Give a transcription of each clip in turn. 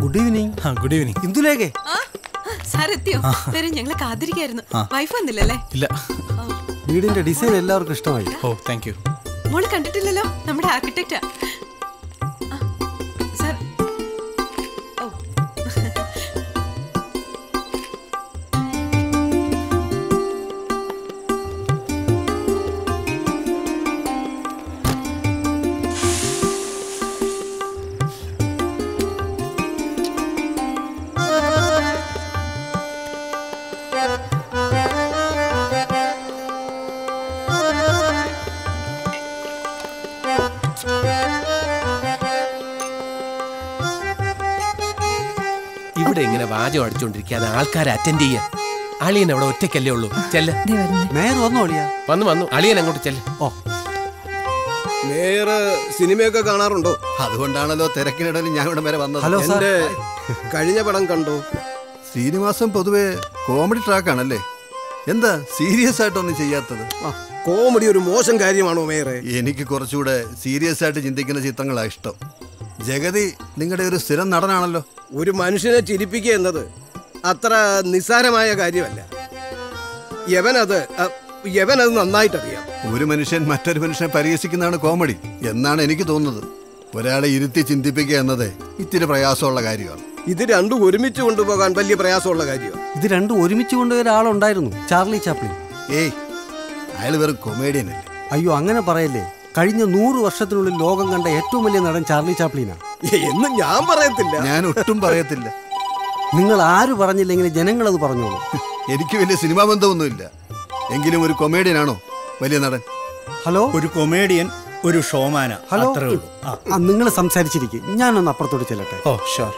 Good evening ആ good evening ഇന്ദുലേഖേ ആ സാർ എത്തിയോ വരും ഞങ്ങളെ കാത്തിരിക്കായിരുന്നു വൈഫ് വന്നില്ലല്ലേ ഇല്ല വീടിന്റെ ഡിസൈൻ എല്ലാവർക്കും ഇഷ്ടമായി ഓ താങ്ക് യു മോള് കണ്ടിട്ടില്ലല്ലോ നമ്മുടെ ആർക്കിടെക്റ്റാ സാർ ഓ ഇവിടെ ഇങ്ങനെ വാചം അടിച്ചോണ്ടിരിക്കാതെ ആൾക്കാരെ അറ്റൻഡ് ചെയ്യാൻ അളിയൻ അവിടെ ഒറ്റയ്ക്കല്ലേ ഉള്ളൂ ചെല്ല് മേയർ വന്നോ അളിയാ വന്നു വന്നു അളിയൻ അങ്ങോട്ട് ചെല്ല് ഓ മേയർ സിനിമയൊക്കെ കാണാറുണ്ടോ അതുകൊണ്ടാണല്ലോ തിരക്കിനിടയിൽ ഞാൻ ഇവിടെ വരെ വന്നത് ഹലോ സാർ എന്റെ കഴിഞ്ഞ പടം കണ്ടോ ശ്രീനിവാസം പൊതുവെ കോമഡി ട്രാക്കാണല്ലേ എന്താ സീരിയസ് ആയിട്ടൊന്നും ചെയ്യാത്തത് ആ, കോമഡി ഒരു മോശം കാര്യമാണോ മേയറെ എനിക്ക് കുറച്ചുകൂടെ സീരിയസ് ആയിട്ട് ചിന്തിക്കുന്ന ചിത്രങ്ങളാ ഇഷ്ടം ജഗതി നിങ്ങളുടെ ഒരു സ്ഥിരം നടനാണല്ലോ ഒരു മനുഷ്യനെ ചിരിപ്പിക്കുക എന്നത് അത്ര നിസ്സാരമായ കാര്യമല്ല യവനത് അ, യവനത് നന്നായിട്ടറിയാം ഒരു മനുഷ്യൻ മറ്റൊരു മനുഷ്യനെ പരിഹസിക്കുന്നതാണ് കോമഡി എന്നാണ് എനിക്ക് തോന്നുന്നത് ഒരാളെ ഇരുത്തി ചിന്തിപ്പിക്കുക എന്നത് ഇത്തിരി പ്രയാസമുള്ള കാര്യമാണ് ഇത് രണ്ടും ഒരുമിച്ച് കൊണ്ടുപോകാൻ വലിയ പ്രയാസമുള്ള കാര്യമാണ് ഇത് രണ്ടും ഒരുമിച്ച് കൊണ്ടുപോയ ഒരാളുണ്ടായിരുന്നു ചാർലി ചാപ്ലിൻ ഏയ് അയാൾ വെറും കൊമേഡിയൻ അല്ലേ അയ്യോ അങ്ങനെ പറയല്ലേ കഴിഞ്ഞ നൂറ് വർഷത്തിനുള്ളിൽ ലോകം കണ്ട ഏറ്റവും വലിയ നടൻ ചാർലി ചാപ്ലിനാ എന്ന് ഞാൻ പറയത്തില്ല ഞാൻ ഒട്ടും പറയത്തില്ല നിങ്ങൾ ആര് പറഞ്ഞില്ലെങ്കിൽ ജനങ്ങളത് പറഞ്ഞോളൂ എനിക്ക് വലിയ സിനിമാ ബന്ധമൊന്നുമില്ല എങ്കിലും ഒരു കൊമേഡിയൻ ആണോ വലിയ നടൻ ഹലോ ഒരു കൊമേഡിയൻ ഒരു ഷോമാന ഹലോ അത്രേ ഉള്ളൂ ആ ആ നിങ്ങൾ സംസാരിച്ചിരിക്കും ഞാനൊന്ന് അപ്പുറത്തോട്ട് ചെല്ലട്ടെ ഓ ഷുവർ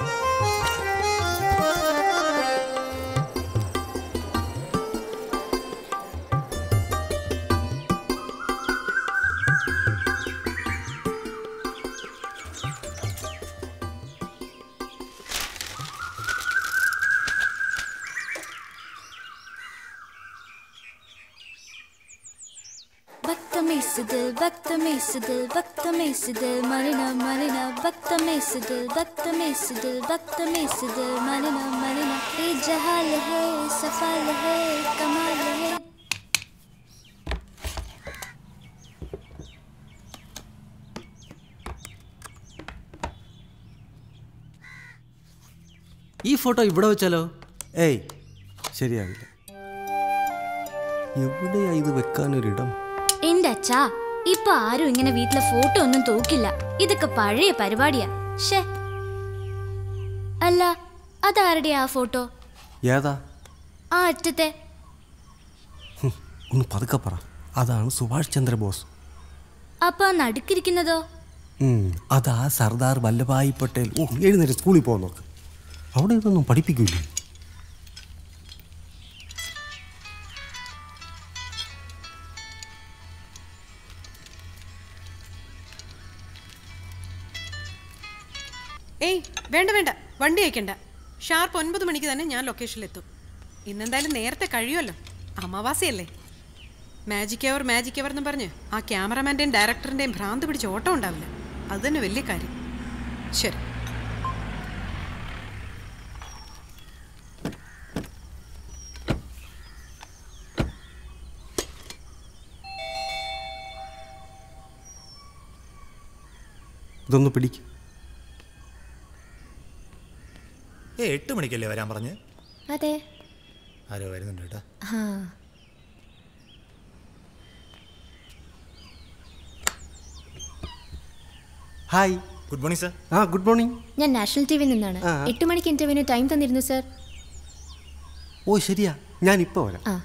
भक्त में से दिल भक्त में से दिल भक्त में से दिल मरना मरना भक्त में से दिल भक्त में से दिल भक्त में से दिल मरना मरना ये जहाल है सफल है कमाल है ഈ ഫോട്ടോ ഇവിടെ വെച്ചാലോ ഏയ് ശരിയാവില്ല എവിടെയാ ഇത് വെക്കാനൊരിടം എന്റെ അച്ഛാ ഇപ്പൊ ആരും ഇങ്ങനെ വീട്ടിലെ ഫോട്ടോ ഒന്നും തൂക്കില്ല ഇതൊക്കെ പഴയ പരിപാടിയാ ഷേ അല്ല അതാരുടെ ആ ഫോട്ടോ ഏതാ ആ അറ്റത്തെ ഹും, ഒന്ന് പതുക്കെ പറ അതാണ് സുഭാഷ് ചന്ദ്രബോസ് അപ്പൊ ആ നടുക്കിരിക്കുന്നതോ ഉം, അതാ സർദാർ വല്ലഭായ് പട്ടേൽ ഓ എഴുന്നേറ്റ് സ്കൂളിൽ പോകാൻ നോക്ക് അവിടെ ഇതൊന്നും പഠിപ്പിക്കൂലേ ഏയ് വേണ്ട വേണ്ട വണ്ടി അയക്കണ്ട ഷാർപ്പ് ഒൻപത് മണിക്ക് തന്നെ ഞാൻ ലൊക്കേഷനിലെത്തും ഇന്നെന്തായാലും നേരത്തെ കഴിയുമല്ലോ അമാവാസിയല്ലേ മാജിക് അവർ മാജിക് അവർ എന്ന് പറഞ്ഞ് ആ ക്യാമറമാൻ്റെയും ഡയറക്ടറിൻ്റെയും ഭ്രാന്ത് പിടിച്ച് ഓട്ടം ഉണ്ടാവില്ല അത് തന്നെ വലിയ കാര്യം ശരി ഇതൊന്ന് പിടിക്കും ഏ എട്ട് മണിക്കല്ലേ വരാൻ പറഞ്ഞ് അതെ ആരോ വരുന്നുണ്ട് കേട്ടോ ആ ഹായ് ഗുഡ് മോർണിംഗ് സർ ആ ഗുഡ് മോർണിംഗ് ഞാൻ നാഷണൽ ടി വി നിന്നാണ് ആ. എട്ട് മണിക്ക് ഇന്റർവ്യൂവിന് ടൈം തന്നിരുന്നു സർ ഓ ശരിയാ ഞാൻ ഇപ്പോൾ വരാം ആ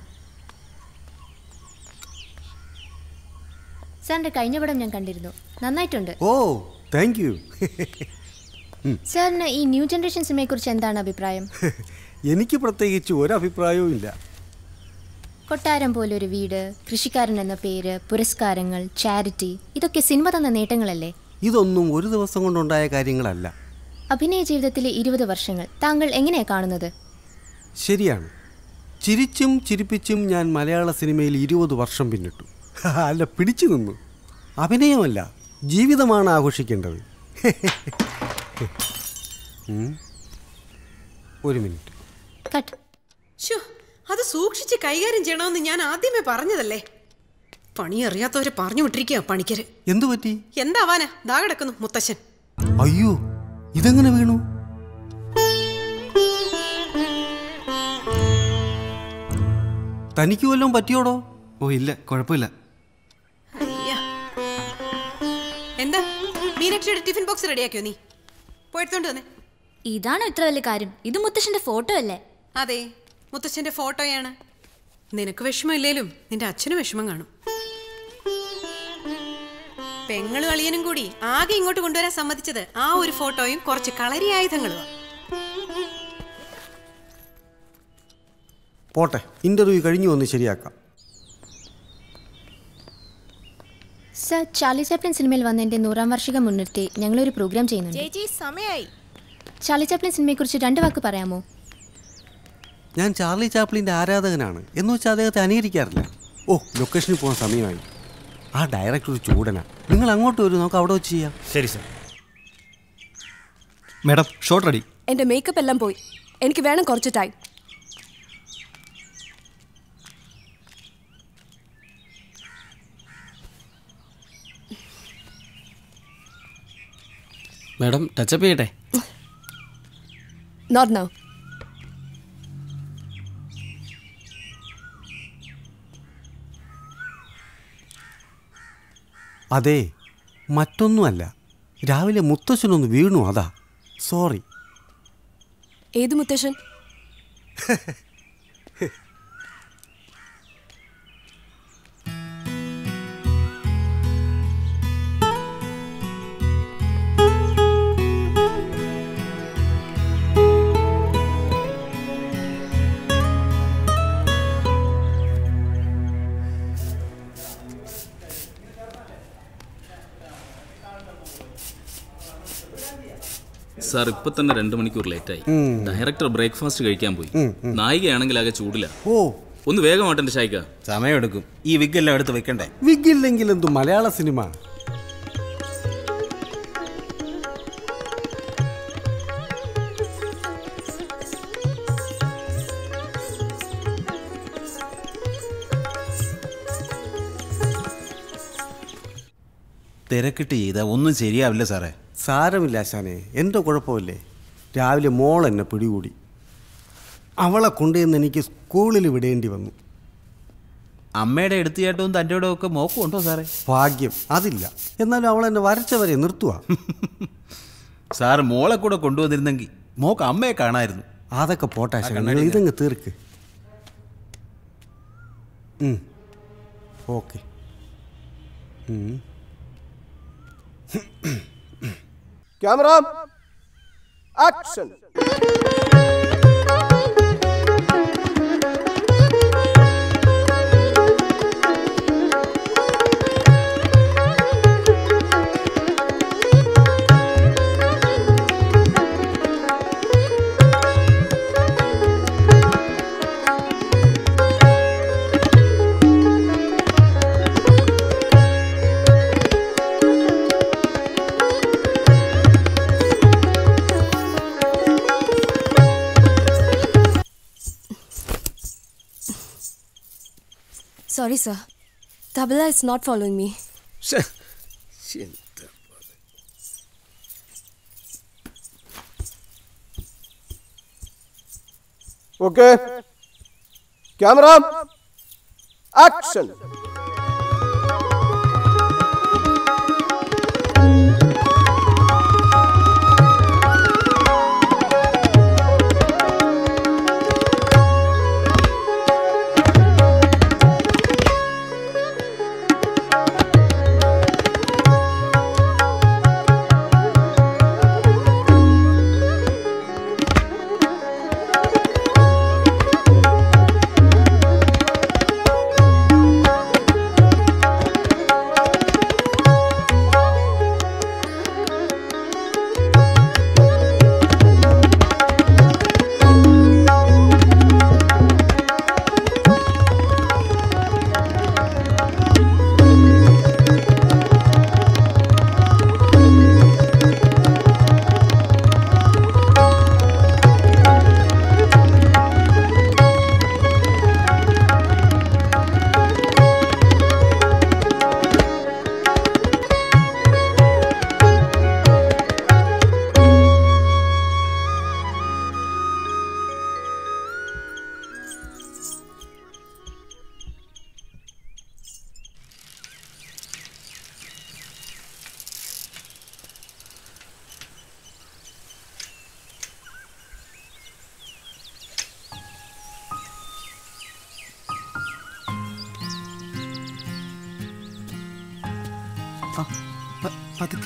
സാറിന്റെ കഴിഞ്ഞ പടം ഞാൻ കണ്ടിരുന്നു നന്നായിട്ടുണ്ട് ഓ താങ്ക് യു സാറിന് ഈ ന്യൂ ജനറേഷൻ സിനിമയെ കുറിച്ച് എന്താണ് അഭിപ്രായം എനിക്ക് പ്രത്യേകിച്ച് ഒരു അഭിപ്രായവും ഇല്ല കൊട്ടാരം പോലൊരു വീട് കൃഷിക്കാരൻ എന്ന പേര് പുരസ്കാരങ്ങൾ ചാരിറ്റി ഇതൊക്കെ സിനിമ തന്ന നേട്ടങ്ങളല്ലേ ഇതൊന്നും ഒരു ദിവസം കൊണ്ടുണ്ടായ കാര്യങ്ങളല്ല അഭിനയ ജീവിതത്തിലെ ഇരുപത് വർഷങ്ങൾ താങ്കൾ എങ്ങനെയാ കാണുന്നത് ശരിയാണ് ചിരിച്ചും ചിരിപ്പിച്ചും ഞാൻ മലയാള സിനിമയിൽ ഇരുപത് വർഷം പിന്നിട്ടു അല്ല പിടിച്ചു നിന്നു അഭിനയമല്ല ജീവിതമാണ് ആഘോഷിക്കേണ്ടത് ഉം. ഒരു മിനിറ്റ് കട്ട് ശ്ശോ, അത് സൂക്ഷിച്ച് കൈകാര്യം ചെയ്യണമെന്ന് ഞാൻ ആദ്യമേ പറഞ്ഞതല്ലേ പണി അറിയാത്തവരെ പറഞ്ഞു വിട്ടിരിക്കുക പണിക്കര് എന്തു പറ്റി എന്താവാനാ ദാ കിടക്കുന്നു മുത്തശ്ശൻ അയ്യോ ഇതെങ്ങനെ വീണു തനിക്ക് വല്ലതും പറ്റിയോടോ ഓ ഇല്ല കുഴപ്പമില്ല അയ്യ. എന്താ മീനാക്ഷിയുടെ ടിഫിൻ ബോക്സ് റെഡിയാക്കിയോ നീ പോയെടുത്തോണ്ട് വന്നേ ഇതാണോ ഇത്ര വലിയ കാര്യം ഇത് മുത്തശ്ശന്റെ ഫോട്ടോ അല്ലേ അതെ മുത്തച്ഛന്റെ ഫോട്ടോയാണ് നിനക്ക് വിഷമമില്ലേലും നിന്റെ അച്ഛന് വിഷമം കാണും പെങ്ങളും അളിയനും കൂടി ആകെ ഇങ്ങോട്ട് കൊണ്ടുവരാൻ സമ്മതിച്ചത് ആ ഒരു ഫോട്ടോയും കുറച്ച് കളരി ആയുധങ്ങളുമാണ് പോട്ടെ ഇന്റർവ്യൂ കഴിഞ്ഞു വന്ന് ശരിയാക്കാം സർ ചാർലി ചാപ്ലിൻ സിനിമയിൽ വന്നതിന്റെ നൂറാം വാർഷികം മുൻനിർത്തി ഞങ്ങളൊരു പ്രോഗ്രാം ചെയ്യുന്നുണ്ട് ചേച്ചി സമയായി ചാർലി ചാപ്ലിൻ സിനിമയെക്കുറിച്ച് രണ്ട് വാക്ക് പറയാമോ ഞാൻ ചാർലി ചാപ്ലിൻ്റെ ആരാധകനാണ് എന്ന് വെച്ചാൽ അദ്ദേഹത്തെ അനുകരിക്കാറില്ല ഓ ലൊക്കേഷനിൽ പോകാൻ സമയമായി ആ ഡയറക്ടർ ഒരു ചൂടനാ നിങ്ങൾ അങ്ങോട്ട് വരും നമുക്ക് അവിടെ വെച്ച് ചെയ്യാം ശരി സർ മാഡം ഷോർട്ട് റെഡി എന്റെ മേക്കപ്പ് എല്ലാം പോയി എനിക്ക് വേണം കുറച്ച് ടൈം മാഡം ടച്ചപ്പ് ചെയ്യട്ടെ നോട്ട് നൗ അതെ മറ്റൊന്നുമല്ല രാവിലെ മുത്തശ്ശനൊന്ന് വീണു അതാ സോറി ഏത് മുത്തശ്ശൻ സാർ ഇപ്പൊ തന്നെ രണ്ട് മണിക്കൂർ ലേറ്റായി ഡയറക്ടർ ബ്രേക്ക്ഫാസ്റ്റ് കഴിക്കാൻ പോയി നായികയാണെങ്കിൽ ആകെ ചൂടില്ല ഓ ഒന്ന് വേഗമാട്ടെ എന്റെ ഷായിക്ക സമയമെടുക്കും ഈ വിഗെല്ലാം എടുത്ത് വെക്കണ്ടേ വിഗില്ലെങ്കിൽ എന്തു മലയാള സിനിമ തിരക്കിട്ട് ചെയ്താൽ ഒന്നും ശരിയാവില്ല സാറേ സാരമില്ല ആശാനെ എൻ്റെ കുഴപ്പമില്ലേ രാവിലെ മോൾ എന്നെ പിടികൂടി അവളെ കൊണ്ടുവന്ന് എനിക്ക് സ്കൂളിൽ വിടേണ്ടി വന്നു അമ്മയുടെ എടുത്തിയാട്ടവും തൻ്റെ ഒക്കെ മോക്കും ഉണ്ടോ സാറേ ഭാഗ്യം അതില്ല എന്നാലും അവൾ എന്നെ വരച്ചവരെ നിർത്തുക സാറ് മോളെ കൂടെ കൊണ്ടുവന്നിരുന്നെങ്കിൽ മോക്ക് അമ്മയെ കാണായിരുന്നു അതൊക്കെ പോട്ടെ ആശാനെ നിങ്ങൾ ഇതങ്ങ് തീർക്ക് okay camera action sorry sir tabla is not following me okay camera action Thank ആ പ- പതുക്കെ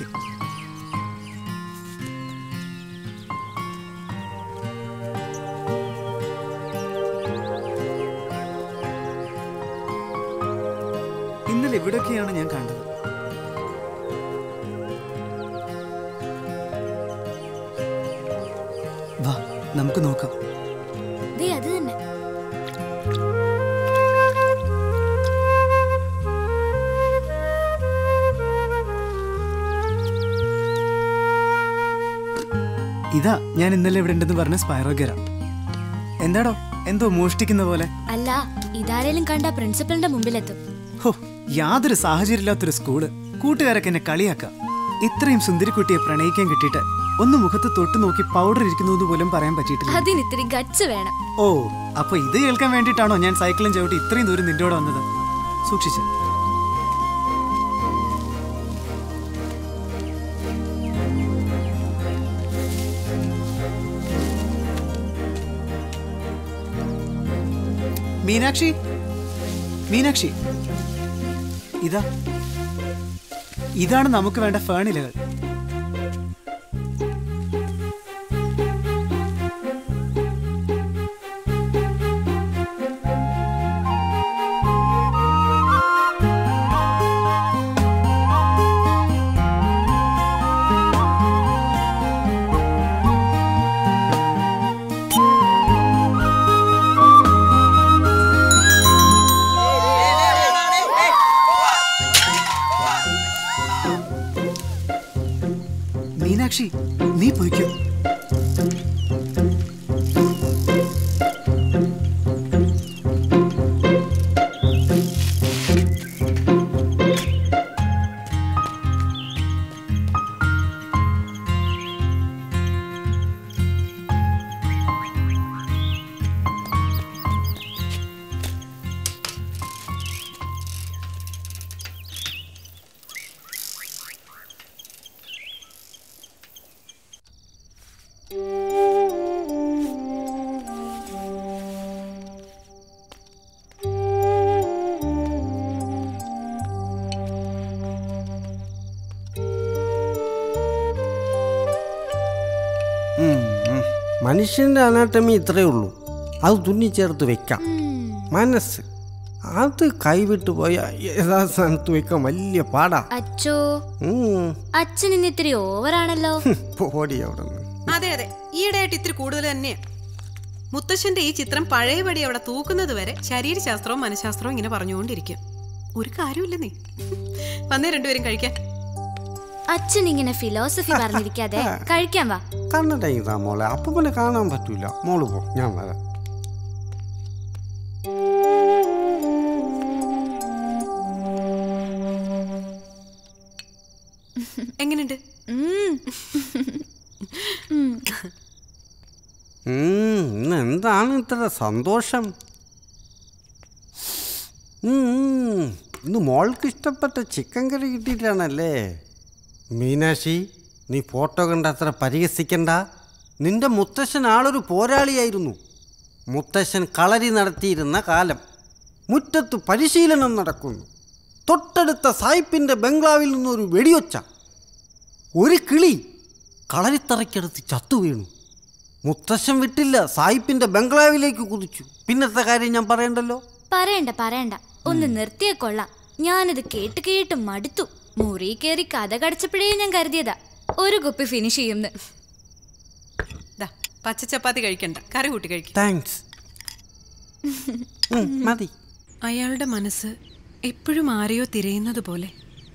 ഇന്നലെ ഇവിടെയൊക്കെയാണ് ഞാൻ കണ്ടത് വാ നമുക്ക് നോക്കാം ദേ അത് തന്നെ ഇതാ ഞാൻ ഇന്നലെ ഇവിടെ ഉണ്ടെന്ന് പറഞ്ഞ സ്പൈറോഗര എന്താടോ എന്തോ മോഷ്ടിക്കുന്ന പോലെ അല്ല ഇതാരേലും കണ്ട പ്രിൻസിപ്പലിന്റെ മുമ്പിലെത്തും ഹോ യാതൊരു സാഹചര്യമില്ലാത്തൊരു സ്കൂള് കൂട്ടുകാരൊക്കെ എന്നെ കളിയാക്കാം ഇത്രയും സുന്ദരിക്കുട്ടിയെ പ്രണയിക്കാൻ കിട്ടിയിട്ട് ഒന്ന് മുഖത്ത് തൊട്ട് നോക്കി പൗഡർ ഇരിക്കുന്നത് പോലും പറയാൻ പറ്റിയിട്ടില്ല അതിന് ഇത്തിരി ഗച്ച് വേണം ഓ അപ്പൊ ഇത് കേൾക്കാൻ വേണ്ടിയിട്ടാണോ ഞാൻ സൈക്കിളും ചവിട്ടി ഇത്രയും ദൂരം നിന്റെ കൂടെ വന്നത് സൂക്ഷിച്ചു മീനാക്ഷി മീനാക്ഷി ഇതാ ഇതാണ് നമുക്ക് വേണ്ട ഫേണിലകൾ മീനാക്ഷി നീ പൊയ്ക്കോ ഉം, ഉം. മനുഷ്യന്റെ അനാട്ടമി ഇത്രയേ ഉള്ളൂ അത് തുന്നിച്ചേർത്ത് വെക്കാം മനസ്സ് അത് കൈവിട്ട് പോയ ഏതാ സ്ഥാനത്ത് വെക്കാൻ വലിയ പാടാ അച്ചോ ഉം. അച്ഛൻ ഇന്ന് ഇത്തിരി ഓവറാണല്ലോ പോടി അവിടെ നിന്ന് അതെ അതെ ഈയിടെയായിട്ട് ഇത്തിരി കൂടുതൽ തന്നെയാ മുത്തശ്ശന്റെ ഈ ചിത്രം പഴയപടി അവിടെ തൂക്കുന്നത് വരെ ശരീരശാസ്ത്രവും മനഃശാസ്ത്രവും ഇങ്ങനെ പറഞ്ഞുകൊണ്ടിരിക്കും ഒരു കാര്യമില്ല നീ വന്നേ രണ്ടുപേരും കഴിക്കാൻ അച്ഛൻ ഇങ്ങനെ ഫിലോസഫി പറഞ്ഞിരിക്കാതെ കഴിക്കാൻ വാ കണ്ണട ഇതാ മോളെ അപ്പൊ പിന്നെ കാണാൻ പറ്റൂല മോള് പോ ഞാൻ വരാം എങ്ങനെയുണ്ട് ഉം. ഉം. ഉം, ഇന്ന് എന്താണ് ഇത്ര സന്തോഷം ഉം, ഉം, ഇന്ന് മോൾക്ക് ഇഷ്ടപ്പെട്ട ചിക്കൻ കറി കിട്ടിയിട്ടാണല്ലേ മീനാക്ഷി നീ ഫോട്ടോ കണ്ട അത്ര പരിഹസിക്കണ്ട നിന്റെ മുത്തശ്ശൻ ആളൊരു പോരാളിയായിരുന്നു മുത്തശ്ശൻ കളരി നടത്തിയിരുന്ന കാലം മുറ്റത്ത് പരിശീലനം നടക്കുന്നു തൊട്ടടുത്ത സായിപ്പിൻ്റെ ബംഗ്ലാവിൽ നിന്നൊരു വെടിയൊച്ച ഒരു കിളി കളരിത്തറയ്ക്കടുത്ത് ചത്തു വീണു മുത്തശ്ശൻ വിട്ടില്ല സായിപ്പിന്റെ ബംഗ്ലാവിലേക്ക് കുതിച്ചു പിന്നത്തെ കാര്യം ഞാൻ പറയണ്ടല്ലോ പറയണ്ട പറയണ്ട ഒന്ന് നിർത്തിയേ കൊള്ളാം ഞാനിത് കേട്ട് കേട്ട് മടുത്തു മുറി കയറി കഥ കടച്ചപ്പോഴേ ഞാൻ കരുതിയതാ ഒരു കുപ്പി ഫിനിഷ് ചെയ്യുന്നു ദാ പച്ച ചപ്പാത്തി കഴിക്കണ്ട കറി കൂട്ടി കഴിക്കും താങ്ക്സ് മതി അയാളുടെ മനസ്സ് എപ്പോഴും ആരെയോ തിരയുന്നത് പോലെ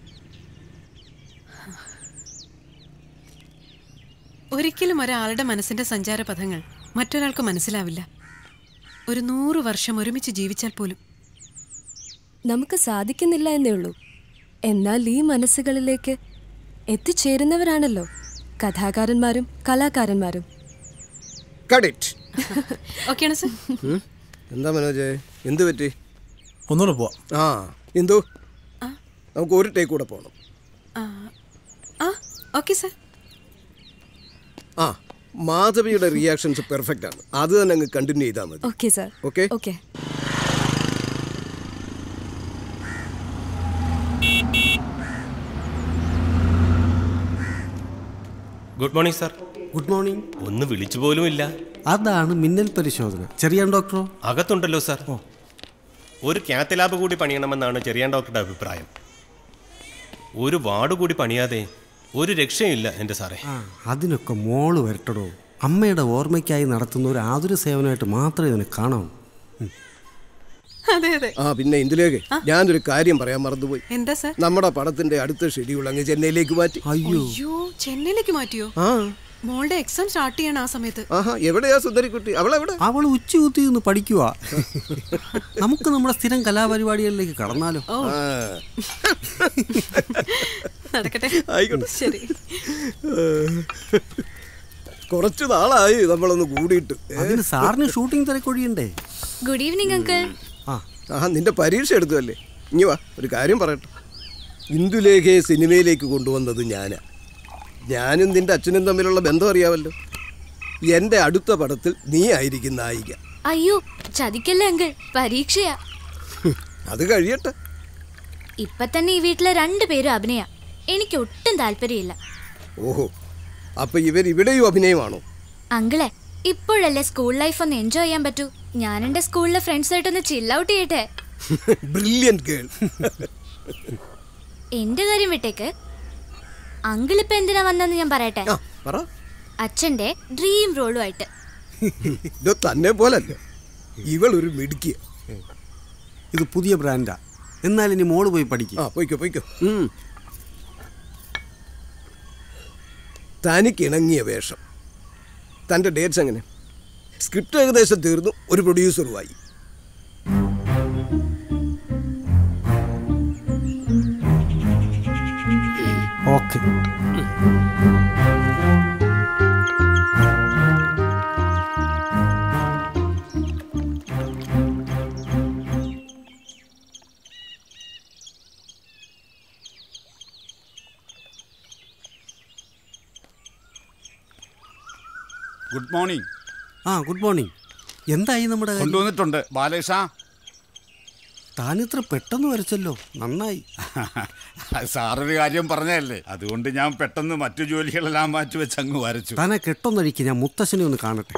ഒരിക്കലും ഒരാളുടെ മനസ്സിന്റെ സഞ്ചാരപഥങ്ങൾ മറ്റൊരാൾക്ക് മനസ്സിലാവില്ല ഒരു നൂറ് വർഷം ഒരുമിച്ച് ജീവിച്ചാൽ പോലും നമുക്ക് സാധിക്കുന്നില്ല എന്നേ ഉള്ളൂ എന്നാൽ ഈ മനസ്സുകളിലേക്ക് എത്തിച്ചേരുന്നവരാണല്ലോ കഥാകാരന്മാരും കലാകാരന്മാരും കടിറ്റ് ഓക്കെയാണ് സർ എന്താ മനോജ് എന്ത് പറ്റി ഒന്നുകൂടെ പോവാം ആ എന്തു നമുക്ക് ഒരു ടേക്ക് കൂടെ പോകണം ആ ഓക്കെ സർ ആ മാധവിയുടെ റിയാക്ഷൻസ് പെർഫെക്റ്റ് ആണ് അത് തന്നെ അങ്ങ് കണ്ടിന്യൂ ചെയ്താൽ മതി okay sir okay okay good morning sir good morning ഒന്ന് വിളിച്ചു പോലും ഇല്ല അതാണ് മിന്നൽ പരിശോധന ചെറിയാൻ ഡോക്ടറോ അകത്തുണ്ടല്ലോ സാർ ഒരു കാത്ത് ലാബ് കൂടി പണിയണമെന്നാണ് ചെറിയാൻ ഡോക്ടറുടെ അഭിപ്രായം ഒരു വാർഡ് കൂടി പണിയാതെ ഒരു രക്ഷയില്ല എൻ്റെ സാറേ ആ അതിനൊക്കെ മോള് വരട്ടടോ അമ്മയുടെ ഓർമ്മയ്ക്കായി നടത്തുന്ന ഒരു ആതുര സേവനമായിട്ട് മാത്രമേ ഇതിനെ കാണാവൂ അതെ അതെ ആ പിന്നെ ഇന്ദുലേഖ ഞാനൊരു കാര്യം പറയാൻ മറന്നുപോയി എന്താ സാർ നമ്മുടെ പടത്തിന്റെ അടുത്ത ഷെഡ്യൂൾ അങ്ങ് ചെന്നൈയിലേക്ക് മാറ്റി അയ്യോ ചെന്നൈയിലേക്ക് മാറ്റിയോ ആ മോളുടെ എക്സാം സ്റ്റാർട്ട് ചെയ്യണം ആ സമയത്ത് ആഹാ എവിടെയാ സുന്ദരിക്കുട്ടി അവളെവിടെ അവൾ ഉച്ചകുത്തി നിന്ന് പഠിക്കുക നമുക്ക് നമ്മുടെ സ്ഥിരം കലാപരിപാടികളിലേക്ക് കടന്നാലോ ഓ നടക്കട്ടെ ആയിക്കോട്ടെ. ശരി കുറച്ച് നാളായി നമ്മളൊന്ന് കൂടിയിട്ട് ഏ? അതിന് സാറിന് ഷൂട്ടിംഗ് തിരക്കൊഴിയണ്ടേ ഗുഡ് ഈവനിങ് അങ്കിൾ ആ ആഹാ നിന്റെ പരീക്ഷ എടുത്തതല്ലേ ഇനി വാ ഒരു കാര്യം പറയട്ടെ ഇന്ദുലേഖയെ സിനിമയിലേക്ക് കൊണ്ടുവന്നത് ഞാനാ ഞാനും നിന്റെ അച്ഛനും തമ്മിലുള്ള ബന്ധം അറിയാമല്ലോ എൻ്റെ അടുത്ത പടത്തിൽ നീ ആയിരിക്കും നായിക അയ്യോ ചതിക്കല്ലേ അങ്കിൾ പരീക്ഷയാ അത് കഴിയട്ടെ ഇപ്പൊ തന്നെ ഈ വീട്ടിലെ രണ്ടുപേരും അഭിനയ എനിക്ക് ഒട്ടും താല്പര്യമില്ല ഓഹോ അപ്പൊ ഇവർ ഇവിടെയും അഭിനയമാണോ അങ്കിളെ ഇപ്പോഴല്ലേ സ്കൂൾ ലൈഫ് ഒന്ന് എൻജോയ് ചെയ്യാൻ പറ്റൂ ഞാൻ എന്റെ സ്കൂളിലെ ഫ്രണ്ട്സായിട്ടൊന്ന് ചിൽ ഔട്ട് ചെയ്യട്ടെ ബ്രില്യൻ ഗേൾ എന്റെ കാര്യം വിട്ടേക്ക് അങ്കിൾ ഇപ്പൊ എന്തിനാ വന്നെന്ന് ഞാൻ പറയട്ടെ പറ അച്ഛന്റെ ഡ്രീം റോളുമായിട്ട് ഇത് തന്നെ പോലല്ല ഇവൾ ഒരു മിടുക്കിയ ഇത് പുതിയ ബ്രാൻഡാ എന്നാൽ ഇനി മോള് പോയി പഠിക്കും ആ പോയിക്കോ പോയിക്കോ ഉം. തനിക്കിണങ്ങിയ വേഷം തൻ്റെ ഡേറ്റ്സ് എങ്ങനെ സ്ക്രിപ്റ്റ് ഏകദേശം തീർന്നു ഒരു പ്രൊഡ്യൂസറുമായി ഓക്കെ ഗുഡ് മോർണിംഗ് ആ ഗുഡ് മോർണിംഗ് എന്തായി നമ്മുടെ കാര്യം? കൊണ്ടുവന്നിട്ടുണ്ട് ബാലേഷ താനിത്ര പെട്ടെന്ന് വരച്ചല്ലോ നന്നായി സാറൊരു കാര്യം പറഞ്ഞതല്ലേ അതുകൊണ്ട് ഞാൻ പെട്ടെന്ന് മറ്റു ജോലികളെല്ലാം മാറ്റി വെച്ച് അങ്ങ് വരച്ചു താനെ കെട്ടൊന്നഴിക്ക് ഞാൻ മുത്തശ്ശനെ ഒന്ന് കാണട്ടെ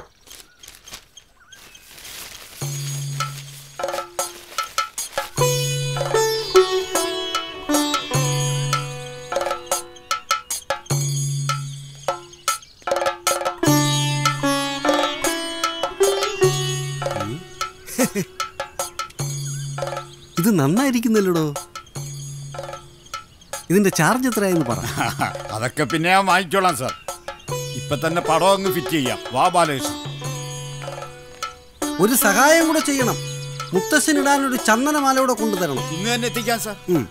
ഇത് നന്നായിരിക്കുന്നല്ലോടോ ഇതിന്റെ ചാർജ് എത്രയായെന്ന് പറ അതൊക്കെ പിന്നെ ഞാൻ വാങ്ങിക്കോളാം സാർ ഇപ്പൊ തന്നെ പടം അങ്ങ് ഫിറ്റ് ചെയ്യാം വാ ബാലേഷ് ഒരു സഹായം കൂടെ ചെയ്യണം മുത്തശ്ശനിടാൻ ഒരു ചന്ദനമാല കൂടെ കൊണ്ടുതരണം ഇന്ന് തന്നെ എത്തിക്കാം സാർ ഉം.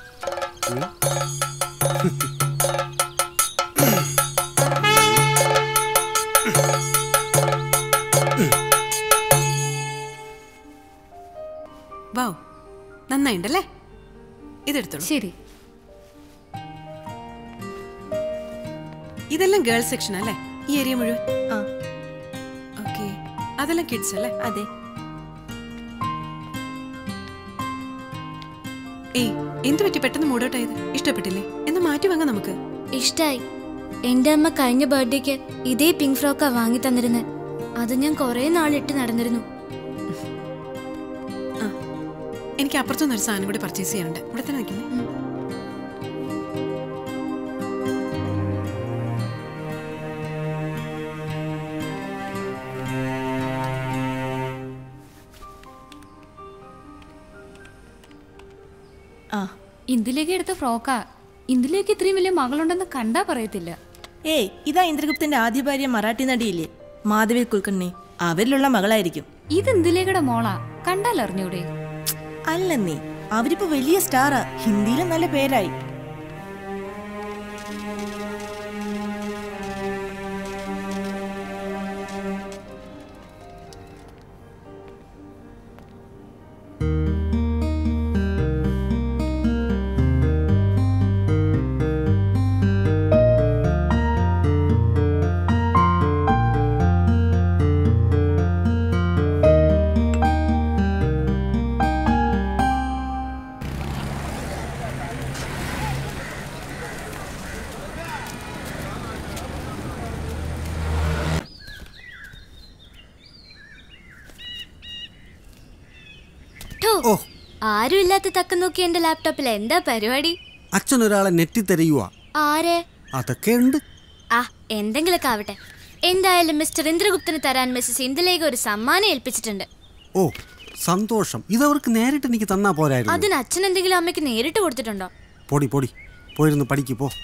വൗ നന്നായിണ്ടല്ലേ ഇതെടുത്തോളൂ ശരി ഇതെല്ലാം ഗേൾസ് സെക്ഷൻ അല്ലേ ഈ ഏരിയ മുഴുവൻ ഓക്കെ അതെല്ലാം കിഡ്സ് അല്ലേ അതെ ഏയ് എന്ത് പറ്റി പെട്ടെന്ന് മൂടോട്ടായത് ഇഷ്ടപ്പെട്ടില്ലേ എന്ന് മാറ്റി വാങ്ങാം നമുക്ക് ഇഷ്ടായി എന്റെ അമ്മ കഴിഞ്ഞ ബർത്ത്ഡേക്ക് ഇതേ പിങ്ക് ഫ്രോക്കാ വാങ്ങി തന്നിരുന്നത് അത് ഞാൻ കുറേ നാളിട്ട് നടന്നിരുന്നു എനിക്ക് അപ്പുറത്തുനിന്ന് ഒരു സാധനം കൂടി പർച്ചേസ് ചെയ്യാനുണ്ട് ഇവിടെ തന്നെ നിൽക്കുന്നേ ആ ഇന്ദുലേക്ക് എടുത്ത ഫ്രോക്കാ ഇന്ദുലേക്ക് ഇത്രയും വലിയ മകളുണ്ടെന്ന് കണ്ടാ പറയത്തില്ല ഏയ് ഇതാ ഇന്ദ്രഗുപ്തന്റെ ആദ്യ ഭാര്യ മറാഠി നടിയില്ലേ മാധവി കുൽക്കർണി അവരിലുള്ള മകളായിരിക്കും ഇത് ഇന്ദുലേഖയുടെ മോളാ കണ്ടാൽ അറിഞ്ഞൂടെ അല്ലെന്നേ അവരിപ്പോ വലിയ സ്റ്റാറാ ഹിന്ദിയിലും നല്ല പേരായി ആരുമില്ലാത്ത തക്കം നോക്കി എന്റെ ലാപ്ടോപ്പിൽ എന്താ പരിപാടി അച്ഛൻ ഒരാളെ നെറ്റി തെരയുക ആരെ അതൊക്കെ ഉണ്ട് ആ എന്തെങ്കിലൊക്കെ ആവട്ടെ എന്തായാലും മിസ്റ്റർ ഇന്ദ്രഗുപ്തന് തരാൻ മിസ്സസ് ഇന്ദുലേഖ ഒരു സമ്മാനം ഏൽപ്പിച്ചിട്ടുണ്ട് ഓ സന്തോഷം ഇതവർക്ക് നേരിട്ട് എനിക്ക് തന്നാ പോരായിരുന്നു അതിന് അച്ഛൻ എന്തെങ്കിലും അമ്മയ്ക്ക് നേരിട്ട് കൊടുത്തിട്ടുണ്ടോ പൊടി പൊടി പോയിരുന്നു പഠിക്ക് പോ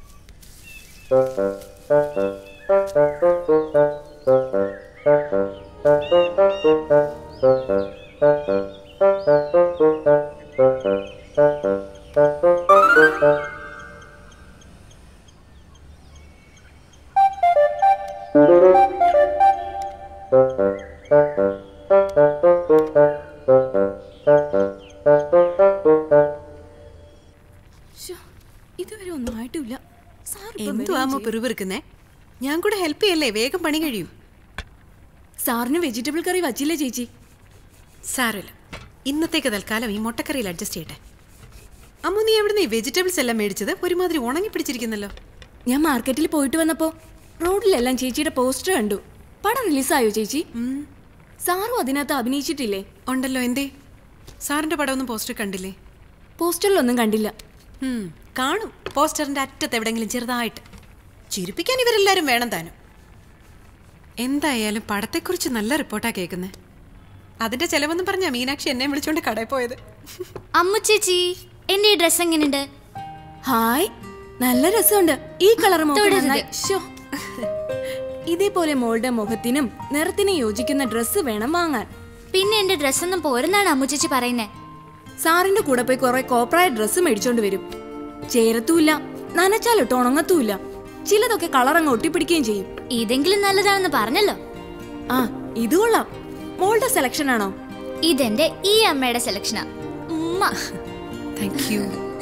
ഇതുവരെ ഒന്നും ആയിട്ടില്ല എന്തുവാമോ പിറുപിറുക്കുന്നേ ഞാൻ കൂടെ ഹെൽപ്പ് ചെയ്യല്ലേ വേഗം പണി കഴിയും സാറിന് വെജിറ്റബിൾ കറി വച്ചില്ലേ ചേച്ചി സാരമില്ല ഇന്നത്തേക്ക് തൽക്കാലം ഈ മുട്ടക്കറിയിൽ അഡ്ജസ്റ്റ് ചെയ്യട്ടെ അമ്മു നീ എവിടുന്ന് ഈ വെജിറ്റബിൾസ് എല്ലാം മേടിച്ചത് ഒരുമാതിരി ഉണങ്ങി പിടിച്ചിരിക്കുന്നല്ലോ ഞാൻ മാർക്കറ്റിൽ പോയിട്ട് വന്നപ്പോ റോഡിലെല്ലാം ചേച്ചിയുടെ പോസ്റ്റർ കണ്ടു പടം റിലീസായോ ചേച്ചി സാറും അതിനകത്ത് അഭിനയിച്ചിട്ടില്ലേ ഉണ്ടല്ലോ എന്തേ സാറിന്റെ പടമൊന്നും പോസ്റ്റർ കണ്ടില്ലേ പോസ്റ്ററിലൊന്നും കണ്ടില്ല ഉം, കാണും പോസ്റ്ററിന്റെ അറ്റത്ത് എവിടെങ്കിലും ചെറുതായിട്ട് ചിരിപ്പിക്കാൻ ഇവരെല്ലാരും വേണം താനും എന്തായാലും പടത്തെക്കുറിച്ച് നല്ല റിപ്പോർട്ടാ കേൾക്കുന്നത് അതിന്റെ ചെലവെന്ന് പറഞ്ഞാ മീനാക്ഷി എന്നെ വിളിച്ചോണ്ട് കടയിൽ പോയത് അമ്മു ചേച്ചി എന്റെ ഈ ഡ്രസ് എങ്ങനെയുണ്ട് ഹായ് നല്ല രസമുണ്ട് ഈ കളർ തൊടരുത്. ഇതേപോലെ മോളുടെ മുഖത്തിനും നിറത്തിനും യോജിക്കുന്ന ഡ്രസ്സ് വേണം വാങ്ങാൻ പിന്നെ എന്റെ ഡ്രസ്സൊന്നും പോരെന്നാണ് അമ്മു ചേച്ചി പറയുന്നേ സാറിന്റെ കൂടെ പോയി കുറെ കോപ്രായ ഡ്രസ്സ് മേടിച്ചോണ്ട് വരും ചേരത്തുമില്ല നനച്ചാലിട്ട് ഉണങ്ങത്തുമില്ല ചിലതൊക്കെ കളർ അങ്ങ് ഒട്ടിപ്പിടിക്കുകയും ചെയ്യും ഇതെങ്കിലും നല്ലതാണെന്ന് പറഞ്ഞല്ലോ ആ ഇത് കൊള്ളാം മോളുടെ സെലക്ഷൻ ആണോ ഇതെന്റെ ഈ അമ്മയുടെ സെലക്ഷനാ ഉമ്മ താങ്ക് യു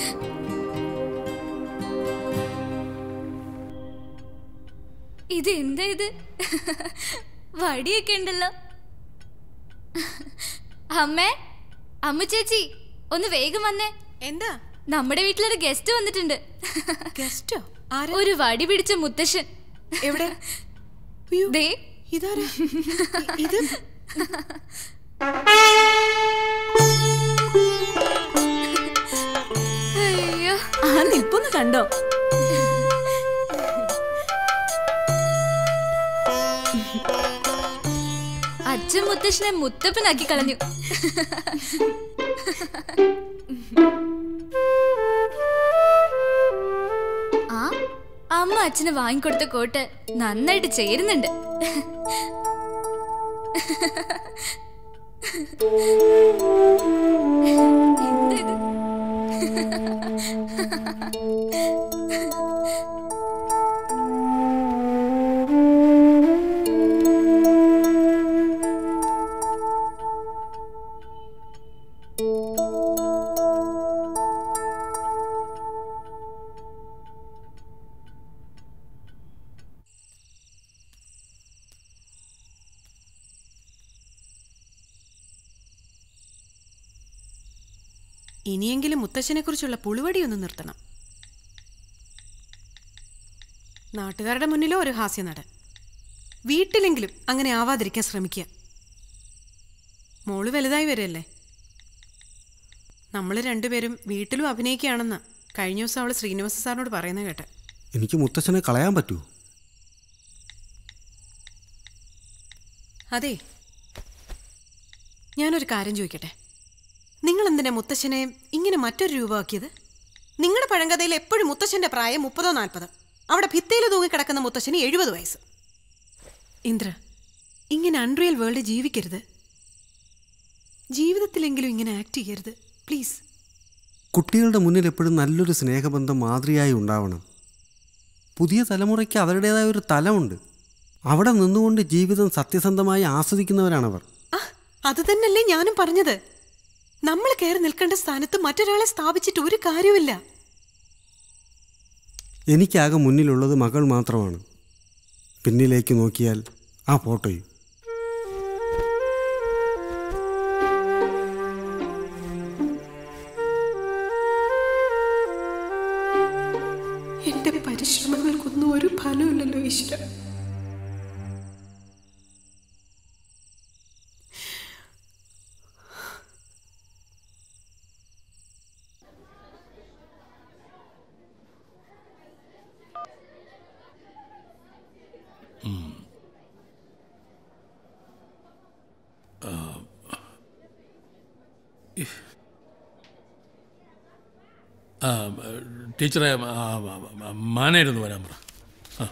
ഇത് എന്താ ഇത് വടിയൊക്കെ ഉണ്ടല്ലോ അമ്മേ അമ്മ ചേച്ചി ഒന്ന് വേഗം വന്നേ എന്താ നമ്മുടെ വീട്ടിലൊരു ഗസ്റ്റ് വന്നിട്ടുണ്ട് ഗസ്റ്റോ ഒരു വടി പിടിച്ച മുത്തശ്ശൻ എവിടെ ദേ ഇതാരാ ഇത് അയ്യോ ആ നിപ്പൊന്ന് കണ്ടോ അച്ഛൻ മുത്തശ്ശനെ മുത്തപ്പനാക്കി കളഞ്ഞു ആ അമ്മ അച്ഛന് വാങ്ങിക്കൊടുത്ത കോട്ട് നന്നായിട്ട് ചേരുന്നുണ്ട് എന്താ ഇത്? ഇനിയെങ്കിലും മുത്തശ്ശനെ കുറിച്ചുള്ള പുളുവടി ഒന്ന് നിർത്തണം നാട്ടുകാരുടെ മുന്നിലോ ഒരു ഹാസ്യനടൻ വീട്ടിലെങ്കിലും അങ്ങനെ ആവാതിരിക്കാൻ ശ്രമിക്കുക മോള് വലുതായി വരല്ലേ നമ്മൾ രണ്ടുപേരും വീട്ടിലും അഭിനയിക്കുകയാണെന്ന് കഴിഞ്ഞ ദിവസം അവൾ ശ്രീനിവാസ സാറിനോട് പറയുന്നത് കേട്ടെ എനിക്ക് മുത്തച്ഛനെ കളയാൻ പറ്റൂ അതെ ഞാനൊരു കാര്യം ചോദിക്കട്ടെ നിങ്ങൾ എന്തിനാ മുത്തശ്ശനെ ഇങ്ങനെ മറ്റൊരു രൂപമാക്കിയത് നിങ്ങളുടെ പഴങ്കഥയിൽ എപ്പോഴും മുത്തശ്ശന്റെ പ്രായം മുപ്പതോ നാൽപ്പതോ അവിടെ ഭിത്തിയിൽ തൂങ്ങിക്കിടക്കുന്ന മുത്തശ്ശന് എഴുപത് വയസ്സ് ഇന്ദ്ര ഇങ്ങനെ അൺറിയൽ വേൾഡ് ജീവിക്കരുത് ജീവിതത്തിലെങ്കിലും ഇങ്ങനെ ആക്ട് ചെയ്യരുത് പ്ലീസ് കുട്ടികളുടെ മുന്നിൽ എപ്പോഴും നല്ലൊരു സ്നേഹബന്ധം മാതൃയായി ഉണ്ടാവണം പുതിയ തലമുറയ്ക്ക് അവരുടേതായ ഒരു തലമുണ്ട് അവിടെ നിന്നുകൊണ്ട് ജീവിതം സത്യസന്ധമായി ആസ്വദിക്കുന്നവരാണവർ അത് തന്നെയല്ലേ ഞാനും പറഞ്ഞത് നമ്മൾ കയറി നിൽക്കേണ്ട സ്ഥാനത്ത് മറ്റൊരാളെ സ്ഥാപിച്ചിട്ട് ഒരു കാര്യമില്ല എനിക്കാകെ മുന്നിലുള്ളത് മകൾ മാത്രമാണ് പിന്നിലേക്ക് നോക്കിയാൽ ആ ഫോട്ടോയും എന്റെ പരിശ്രമങ്ങൾക്കൊന്നും ഒരു ഫലമില്ലല്ലോ ഈശ്വര ആ, ഇ- ആ, ടീച്ചറെ ആ, ആ, ആ, മാനേജ് വരാൻ പറ ആ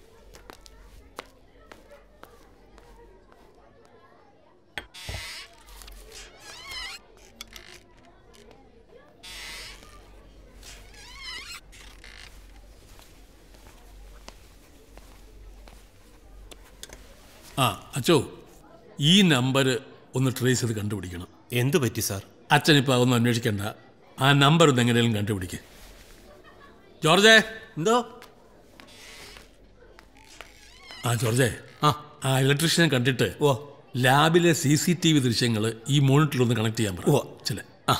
ആ അച്ചോ ഈ നമ്പർ ഒന്ന് ട്രേസ് ചെയ്ത് കണ്ടുപിടിക്കണം എന്ത് പറ്റി സാർ അച്ഛൻ ഇപ്പോൾ അതൊന്നും അന്വേഷിക്കണ്ട ആ നമ്പർ ഒന്ന് എങ്ങനെയും കണ്ടുപിടിക്കുക ജോർജേ എന്തോ ആ ജോർജേ ആ ആ ഇലക്ട്രീഷ്യനെ കണ്ടിട്ട് ഓ ലാബിലെ സി സി ടി വി ദൃശ്യങ്ങൾ ഈ മോണിറ്ററിൽ ഒന്ന് കണക്ട് ചെയ്യാൻ പറ ചില ആ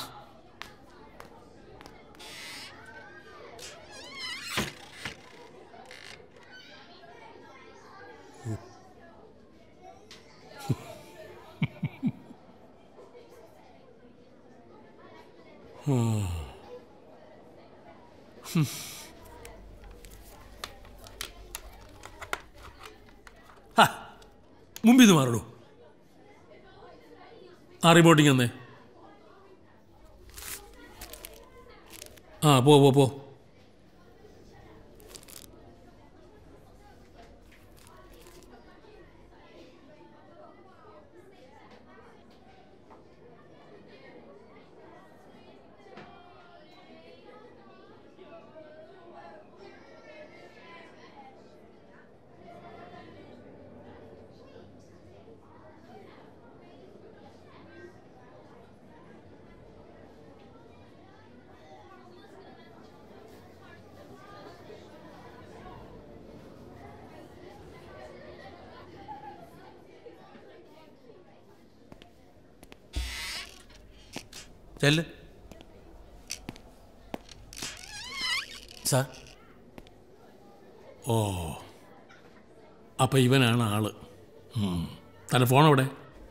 ഉം. ഹും. ഹാ, മുമ്പിൽ നിന്ന് മാറണോ ആ റിപ്പോർട്ടിങ് എന്നേ ആ പോ പോ പോ ചെല്ല് സാർ ഓ അപ്പം ഇവനാണ് ആള് ഉം. തൻ്റെ ഫോൺ എവിടെ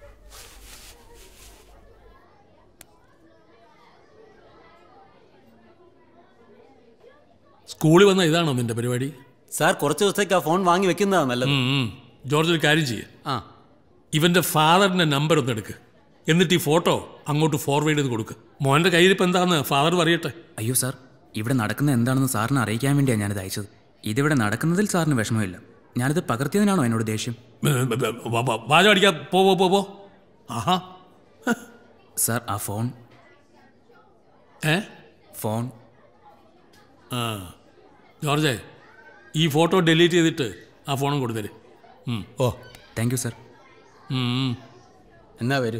സ്കൂളിൽ വന്ന ഇതാണോ നിന്റെ പരിപാടി സാർ കുറച്ച് ദിവസത്തേക്ക് ആ ഫോൺ വാങ്ങി വെക്കുന്നതാണ് നല്ലത് ഉം, ഉം. ജോർജ് ഒരു കാര്യം ചെയ്യ് ആ ഇവന്റെ ഫാദറിന്റെ നമ്പർ ഒന്ന് എടുക്ക് എന്നിട്ട് ഈ ഫോട്ടോ അങ്ങോട്ട് ഫോർവേഡ് ചെയ്ത് കൊടുക്ക് മോന്റെ കയ്യിൽ ഇപ്പം എന്താന്ന് ഫാദർ പറയട്ടെ അയ്യോ സാർ ഇവിടെ നടക്കുന്നത് എന്താണെന്ന് സാറിന് അറിയിക്കാൻ വേണ്ടിയാണ് ഞാനിത് അയച്ചത് ഇതിവിടെ നടക്കുന്നതിൽ സാറിന് വിഷമമില്ല ഞാനിത് പകർത്തിയതിനാണോ എന്നോട് ദേഷ്യം വാചം അടിക്കാൻ പോ പോ, പോ പോ ആഹാ സാർ ആ ഫോൺ ഏ ഫോൺ ആ ജോർജേ ഈ ഫോട്ടോ ഡിലീറ്റ് ചെയ്തിട്ട് ആ ഫോണും കൊടുത്തര് ഓ താങ്ക് യു സാർ എന്നാ വരൂ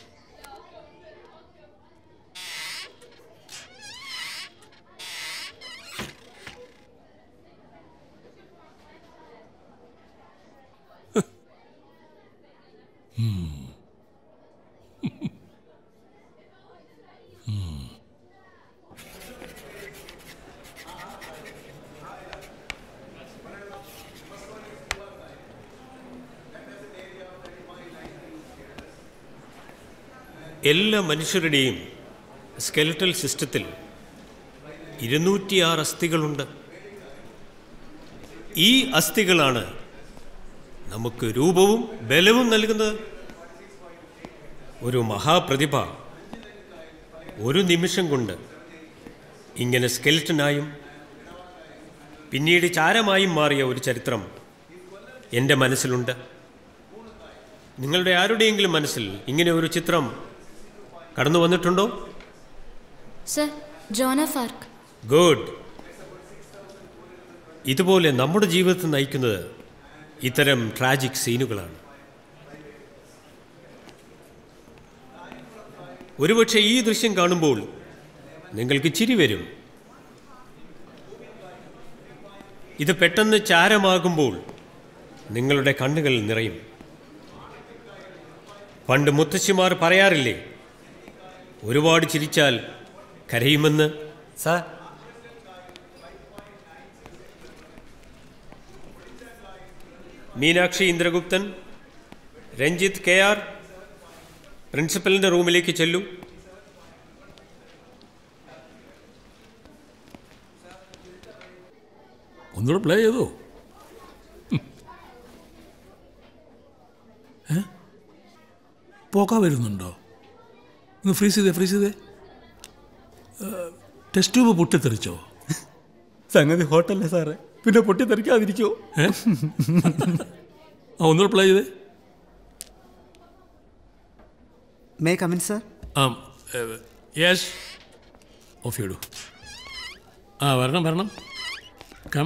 എല്ലാ മനുഷ്യരുടെയും സ്കെലറ്റൽ സിസ്റ്റത്തിൽ ഇരുന്നൂറ്റിയാറ് അസ്ഥികളുണ്ട് ഈ അസ്ഥികളാണ് നമുക്ക് രൂപവും ബലവും നൽകുന്നത് ഒരു മഹാപ്രതിഭ ഒരു നിമിഷം കൊണ്ട് ഇങ്ങനെ സ്കെൽറ്റനായും പിന്നീട് ചാരമായും മാറിയ ഒരു ചരിത്രം എൻ്റെ മനസ്സിലുണ്ട് നിങ്ങളുടെ ആരുടെയെങ്കിലും മനസ്സിൽ ഇങ്ങനെ ഒരു ചിത്രം കടന്നു വന്നിട്ടുണ്ടോ സർ ജോന ഫാർക്ക് ഗുഡ് ഇതുപോലെ നമ്മുടെ ജീവിതത്തിൽ നയിക്കുന്നത് ഇത്തരം ട്രാജിക് സീനുകളാണ് ഒരുപക്ഷെ ഈ ദൃശ്യം കാണുമ്പോൾ നിങ്ങൾക്ക് ചിരി വരും ഇത് പെട്ടെന്ന് ചാരമാകുമ്പോൾ നിങ്ങളുടെ കണ്ണുകൾ നിറയും പണ്ട് മുത്തശ്ശിമാർ പറയാറില്ലേ ഒരുപാട് ചിരിച്ചാൽ കരയുമെന്ന് sir Meenakshi Indraguptan Ranjith K R പ്രിൻസിപ്പലിൻ്റെ റൂമിലേക്ക് ചെല്ലൂ ഒന്നുകൂടെ പ്ലേ ചെയ്തോ ഉം. ഏ? പുക വരുന്നുണ്ടോ ഒന്ന് ഫ്രീസ് ചെയ്തേ ഫ്രീസ് ചെയ്തേ ടെസ്റ്റ് ട്യൂബ് പൊട്ടിത്തെറിച്ചോ സംഗതി ഹോട്ടലല്ലേ സാറേ പിന്നെ പൊട്ടിത്തെറിക്കാതിരിക്കോ ഏ ആ ഒന്നുകൂടെ പ്ലേ ചെയ്തേ മേ കമിൻ സർ ആ യെസ് ഓഫ് ചെയ്തു ആ വരണം വരണം കം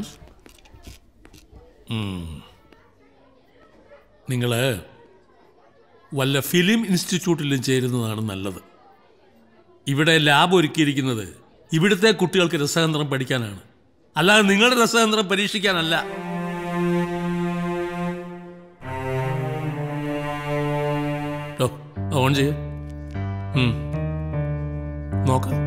നിങ്ങൾ വല്ല ഫിലിം ഇൻസ്റ്റിറ്റ്യൂട്ടിലും ചേരുന്നതാണ് നല്ലത് ഇവിടെ ലാബ് ഒരുക്കിയിരിക്കുന്നത് ഇവിടുത്തെ കുട്ടികൾക്ക് രസതന്ത്രം പഠിക്കാനാണ് അല്ലാതെ നിങ്ങളുടെ രസതന്ത്രം പരീക്ഷിക്കാനല്ല ഓ ഓൺ ചെയ്യ നോക്കാം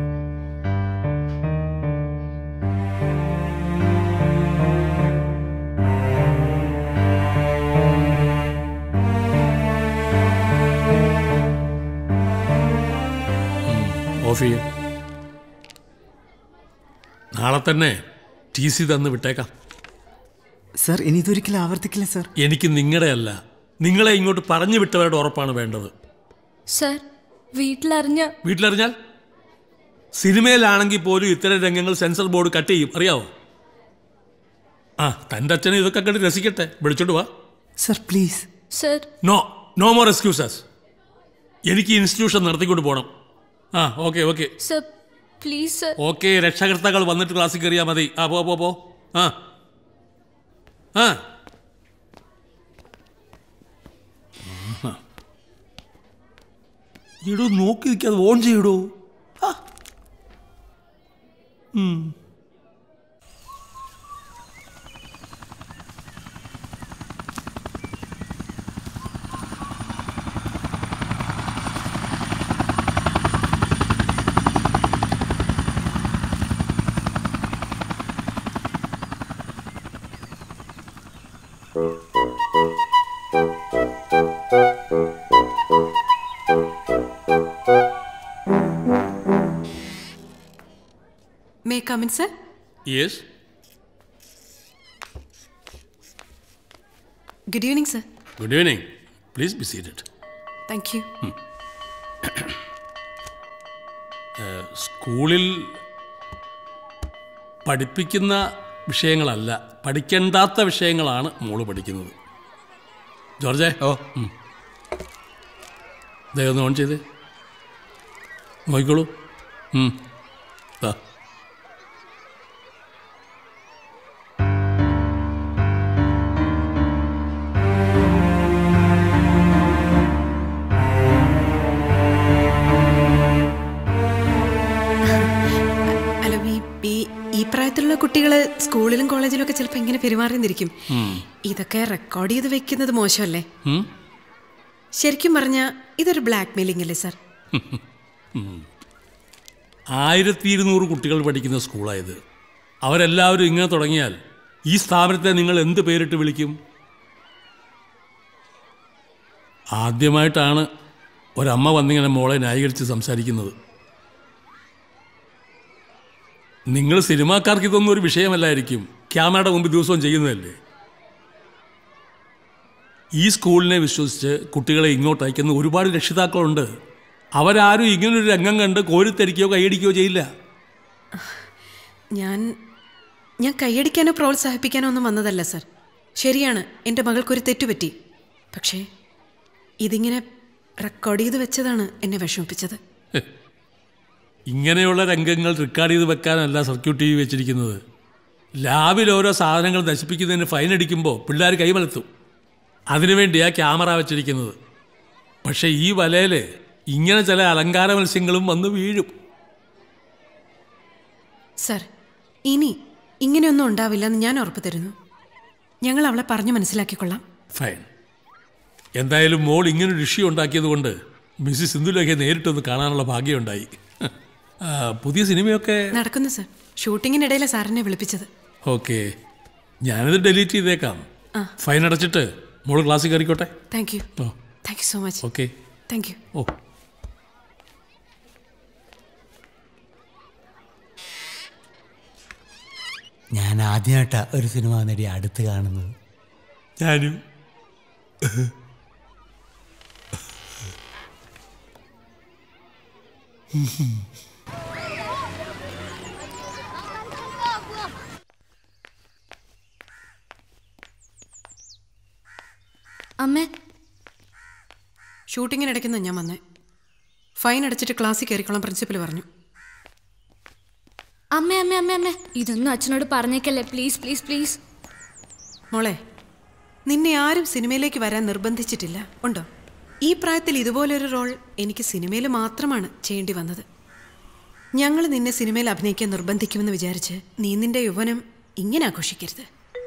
ഓഫ് ചെയ്യും നാളെ തന്നെ ടി സി തന്ന് വിട്ടേക്കാം സർ ഇനി ഇതൊരിക്കലും ആവർത്തിക്കില്ല സർ എനിക്ക് നിങ്ങളുടെ അല്ല നിങ്ങളെ ഇങ്ങോട്ട് പറഞ്ഞു വിട്ടവരുടെ ഉറപ്പാണ് വേണ്ടത് സർ വീട്ടിലറിഞ്ഞ വീട്ടിലറിഞ്ഞാൽ സിനിമയിലാണെങ്കിൽ പോലും ഇത്തരം രംഗങ്ങൾ സെൻസർ ബോർഡ് കട്ട് ചെയ്യും അറിയാവോ ആ തൻ്റെ അച്ഛനെ ഇതൊക്കെ കണ്ട് രസിക്കട്ടെ വിളിച്ചോണ്ട് വാ sir please sir no no more excuses എനിക്ക് ഇൻസ്റ്റിറ്റ്യൂഷൻ നടത്തിക്കൊണ്ട് പോകണം ആ okay okay sir please sir okay രക്ഷകർത്താക്കൾ വന്നിട്ട് ക്ലാസ്സിൽ കയറിയാൽ മതി ആ പോ പോ പോ ആ ആ ആഹാ. എടോ നോക്കി നിൽക്കാതെ ഓൺ ചെയ്യടോ ആ. ഉം. May come in sir yes good evening sir good evening please be seated thank you സ്കൂളിൽ പഠിപ്പിക്കുന്ന വിഷയങ്ങളല്ല പഠിക്കേണ്ടാത്ത വിഷയങ്ങളാണ് മോള് പഠിക്കുന്നത് ജോർജേ ഓ ദയൊന്ന് ഓൺ ചെയ്തേ നോക്കിക്കോളൂ ഉം. ദാ അല്ല ഈ ഈ- ഈ പ്രായത്തിലുള്ള കുട്ടികൾ സ്കൂളിലും കോളേജിലും ഒക്കെ ചിലപ്പോൾ എങ്ങനെ പെരുമാറിയെന്നിരിക്കും ഉം. ഇതൊക്കെ റെക്കോർഡ് ചെയ്ത് വെക്കുന്നത് മോശമല്ലേ ഉം? ശരിക്കും പറഞ്ഞാൽ ഇതൊരു ബ്ലാക്ക് മെയിലിംഗ് അല്ലേ സർ ഉം. ആയിരത്തി ഇരുന്നൂറ് കുട്ടികൾ പഠിക്കുന്ന സ്കൂളായത് അവരെല്ലാവരും ഇങ്ങനെ തുടങ്ങിയാൽ ഈ സ്ഥാപനത്തെ നിങ്ങൾ എന്ത് പേരിട്ട് വിളിക്കും ആദ്യമായിട്ടാണ് ഒരമ്മ വന്നിങ്ങനെ മോളെ ന്യായീകരിച്ച് സംസാരിക്കുന്നത് നിങ്ങൾ സിനിമാക്കാർക്ക് ഇതൊന്നും ഒരു വിഷയമല്ലായിരിക്കും ക്യാമറയുടെ മുമ്പ് ദിവസവും ചെയ്യുന്നതല്ലേ ഈ സ്കൂളിനെ വിശ്വസിച്ച് കുട്ടികളെ ഇങ്ങോട്ട് അയക്കുന്ന ഒരുപാട് രക്ഷിതാക്കളുണ്ട് അവരാരും ഇങ്ങനൊരു രംഗം കണ്ട് കോരിത്തരിക്കുകയോ കൈയടിക്കുകയോ ചെയ്യില്ല ഞാൻ ഞാൻ കൈയടിക്കാനോ പ്രോത്സാഹിപ്പിക്കാനോ ഒന്നും വന്നതല്ല സർ ശരിയാണ് എൻ്റെ മകൾക്കൊരു തെറ്റുപറ്റി പക്ഷേ ഇതിങ്ങനെ റെക്കോർഡ് ചെയ്ത് വെച്ചതാണ് എന്നെ വിഷമിപ്പിച്ചത് ഇങ്ങനെയുള്ള രംഗങ്ങൾ റെക്കോർഡ് ചെയ്ത് വെക്കാനല്ല സർക്യൂട്ട് ടി വി വെച്ചിരിക്കുന്നത് ലാബിൽ ഓരോ സാധനങ്ങൾ നശിപ്പിക്കുന്നതിന് ഫൈൻ അടിക്കുമ്പോൾ പിള്ളേർ കൈമലത്തും അതിനുവേണ്ടിയാ ക്യാമറ വെച്ചിരിക്കുന്നത് പക്ഷേ ഈ വലയിൽ ഇങ്ങനെ ചില അലങ്കാര മത്സ്യങ്ങളും വന്ന് വീഴും സർ ഇനി ഇങ്ങനെയൊന്നും ഉണ്ടാവില്ലെന്ന് ഞാൻ ഉറപ്പ് തരുന്നു ഞങ്ങൾ അവളെ പറഞ്ഞു മനസ്സിലാക്കിക്കൊള്ളാം ഫൈൻ എന്തായാലും മോൾ ഇങ്ങനൊരു ഇഷ്യൂ ഉണ്ടാക്കിയത് കൊണ്ട് മിസ്സിസ് സിന്ധുലൊക്കെ നേരിട്ടൊന്ന് കാണാനുള്ള ഭാഗ്യമുണ്ടായി ആ, പുതിയ സിനിമയൊക്കെ നടക്കുന്നു സർ ഷൂട്ടിങ്ങിനിടയിലെ സാറിനെ വിളിപ്പിച്ചത് ഓക്കെ ഞാനിത് ഡിലീറ്റ് ചെയ്തേക്കാം ആ. ഫൈൻ അടച്ചിട്ട് മോള് ക്ലാസ്സിൽ കയറിക്കോട്ടെ thank you oh thank you so much okay thank you ഓ ഞാൻ ആദ്യമായിട്ടാ ഒരു സിനിമ നടി അടുത്ത് കാണുന്നത് ഞാനും അമ്മേ ഷൂട്ടിങ്ങിനിടയ്ക്കുന്ന ഞാൻ വന്നേ ഫൈൻ അടച്ചിട്ട് ക്ലാസ്സിൽ കയറിക്കോളാം പ്രിൻസിപ്പൽ പറഞ്ഞു അമ്മേ അമ്മേ അമ്മേ അമ്മേ ഇതൊന്നും അച്ഛനോട് പറഞ്ഞേക്കല്ലേ പ്ലീസ് പ്ലീസ് പ്ലീസ് മോളെ നിന്നെ ആരും സിനിമയിലേക്ക് വരാൻ നിർബന്ധിച്ചിട്ടില്ല ഉണ്ടോ ഈ പ്രായത്തിൽ ഇതുപോലൊരു റോൾ എനിക്ക് സിനിമയിൽ മാത്രമാണ് ചെയ്യേണ്ടി വന്നത് ഞങ്ങൾ നിന്നെ സിനിമയിൽ അഭിനയിക്കാൻ നിർബന്ധിക്കുമെന്ന് വിചാരിച്ച് നീ നിന്റെ യൗവനം ഇങ്ങനെ ആഘോഷിക്കരുത്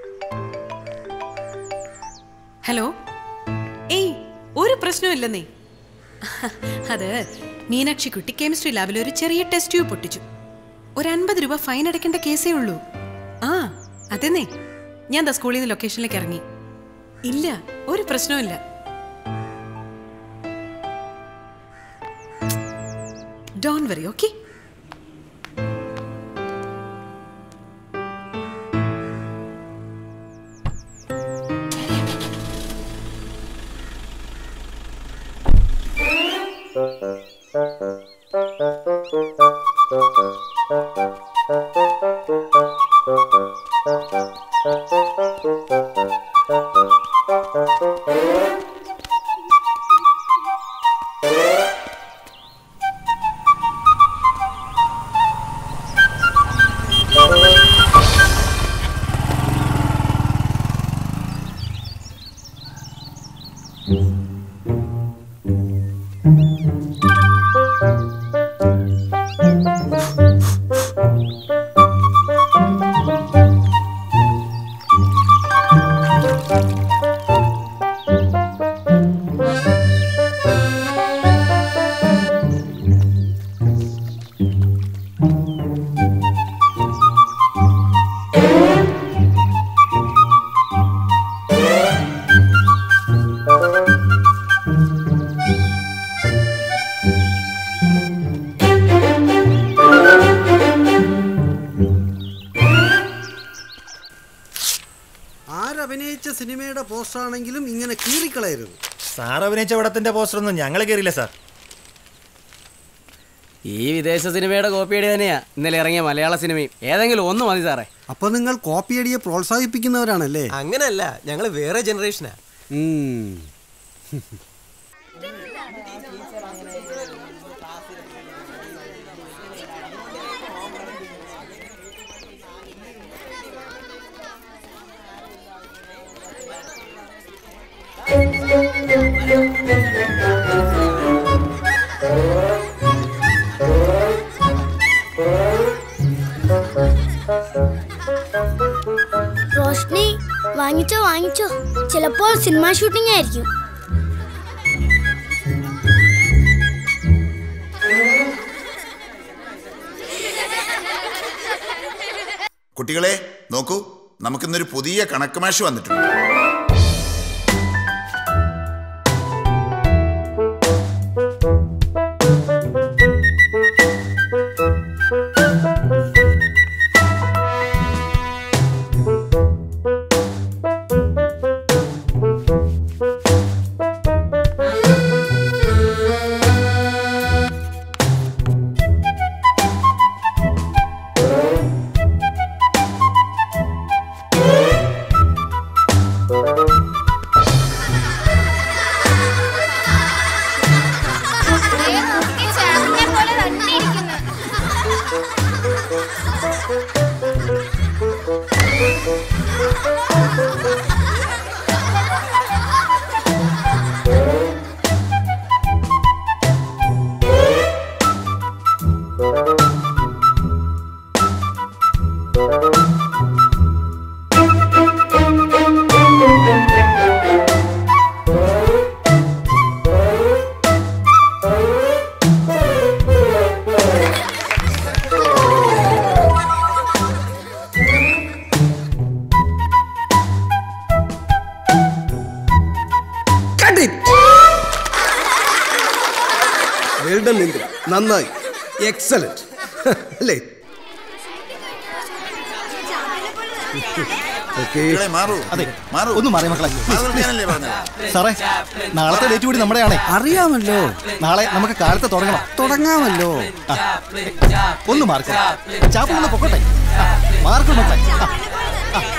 ഹലോ ഏയ് ഒരു പ്രശ്നമില്ലെന്നേ അത് മീനാക്ഷി കുട്ടി കെമിസ്ട്രി ലാബിൽ ഒരു ചെറിയ ടെസ്റ്റ് ട്യൂബ് പൊട്ടിച്ചു ഒരു അൻപത് രൂപ ഫൈൻ അടയ്ക്കേണ്ട കേസേ ഉള്ളൂ ആ അതെന്നേ ഞാൻ ദാ സ്കൂളിൽ നിന്ന് ലൊക്കേഷനിലേക്ക് ഇറങ്ങി ഇല്ല ഒരു പ്രശ്നവുമില്ല ഡോൺ വറി ഓക്കെ ആരഭിനയിച്ച സിനിമയുടെ പോസ്റ്ററാണെങ്കിലും ഇങ്ങനെ കീറിക്കളയരുത് സാർ അഭിനയിച്ച പടത്തിന്റെ പോസ്റ്ററൊന്നും ഞങ്ങൾ കയറിയില്ല സാർ ഈ വിദേശ സിനിമയുടെ കോപ്പിയടി തന്നെയാ ഇന്നലെ ഇറങ്ങിയ മലയാള സിനിമയും ഏതെങ്കിലും ഒന്ന് മതി സാറേ അപ്പൊ നിങ്ങൾ കോപ്പിയടിയെ പ്രോത്സാഹിപ്പിക്കുന്നവരാണല്ലേ അങ്ങനല്ല ഞങ്ങൾ വേറെ ജനറേഷനാ ഉം. റോഷ്നി വാങ്ങിച്ചോ വാങ്ങിച്ചോ ചിലപ്പോൾ സിനിമ ഷൂട്ടിംഗ് ആയിരിക്കും കുട്ടികളെ നോക്കൂ നമുക്കിന്നൊരു പുതിയ കണക്ക് മാഷ് വന്നിട്ടുണ്ട് വെൽഡൺ ഇന്ദ്ര നന്നായി എക്സലന്റ് അല്ലേ കുട്ടികളെ മാറൂ അതെ മാറൂ ഒന്ന് മാറി മക്കളെ മാറി നിൽക്കാനല്ലേ പറഞ്ഞത് സാറേ നാളത്തെ ഡേറ്റ് കൂടി നമ്മുടെയാണേ അറിയാമല്ലോ നാളെ നമുക്ക് കാലത്ത് തുടങ്ങണം തുടങ്ങാമല്ലോ ആ, ഒന്ന് മാർക്ക് ചാപ്പിൾ ഒന്ന് പൊക്കോട്ടെ ആ, മാർക്ക് മക്കളെ ആ, ആ.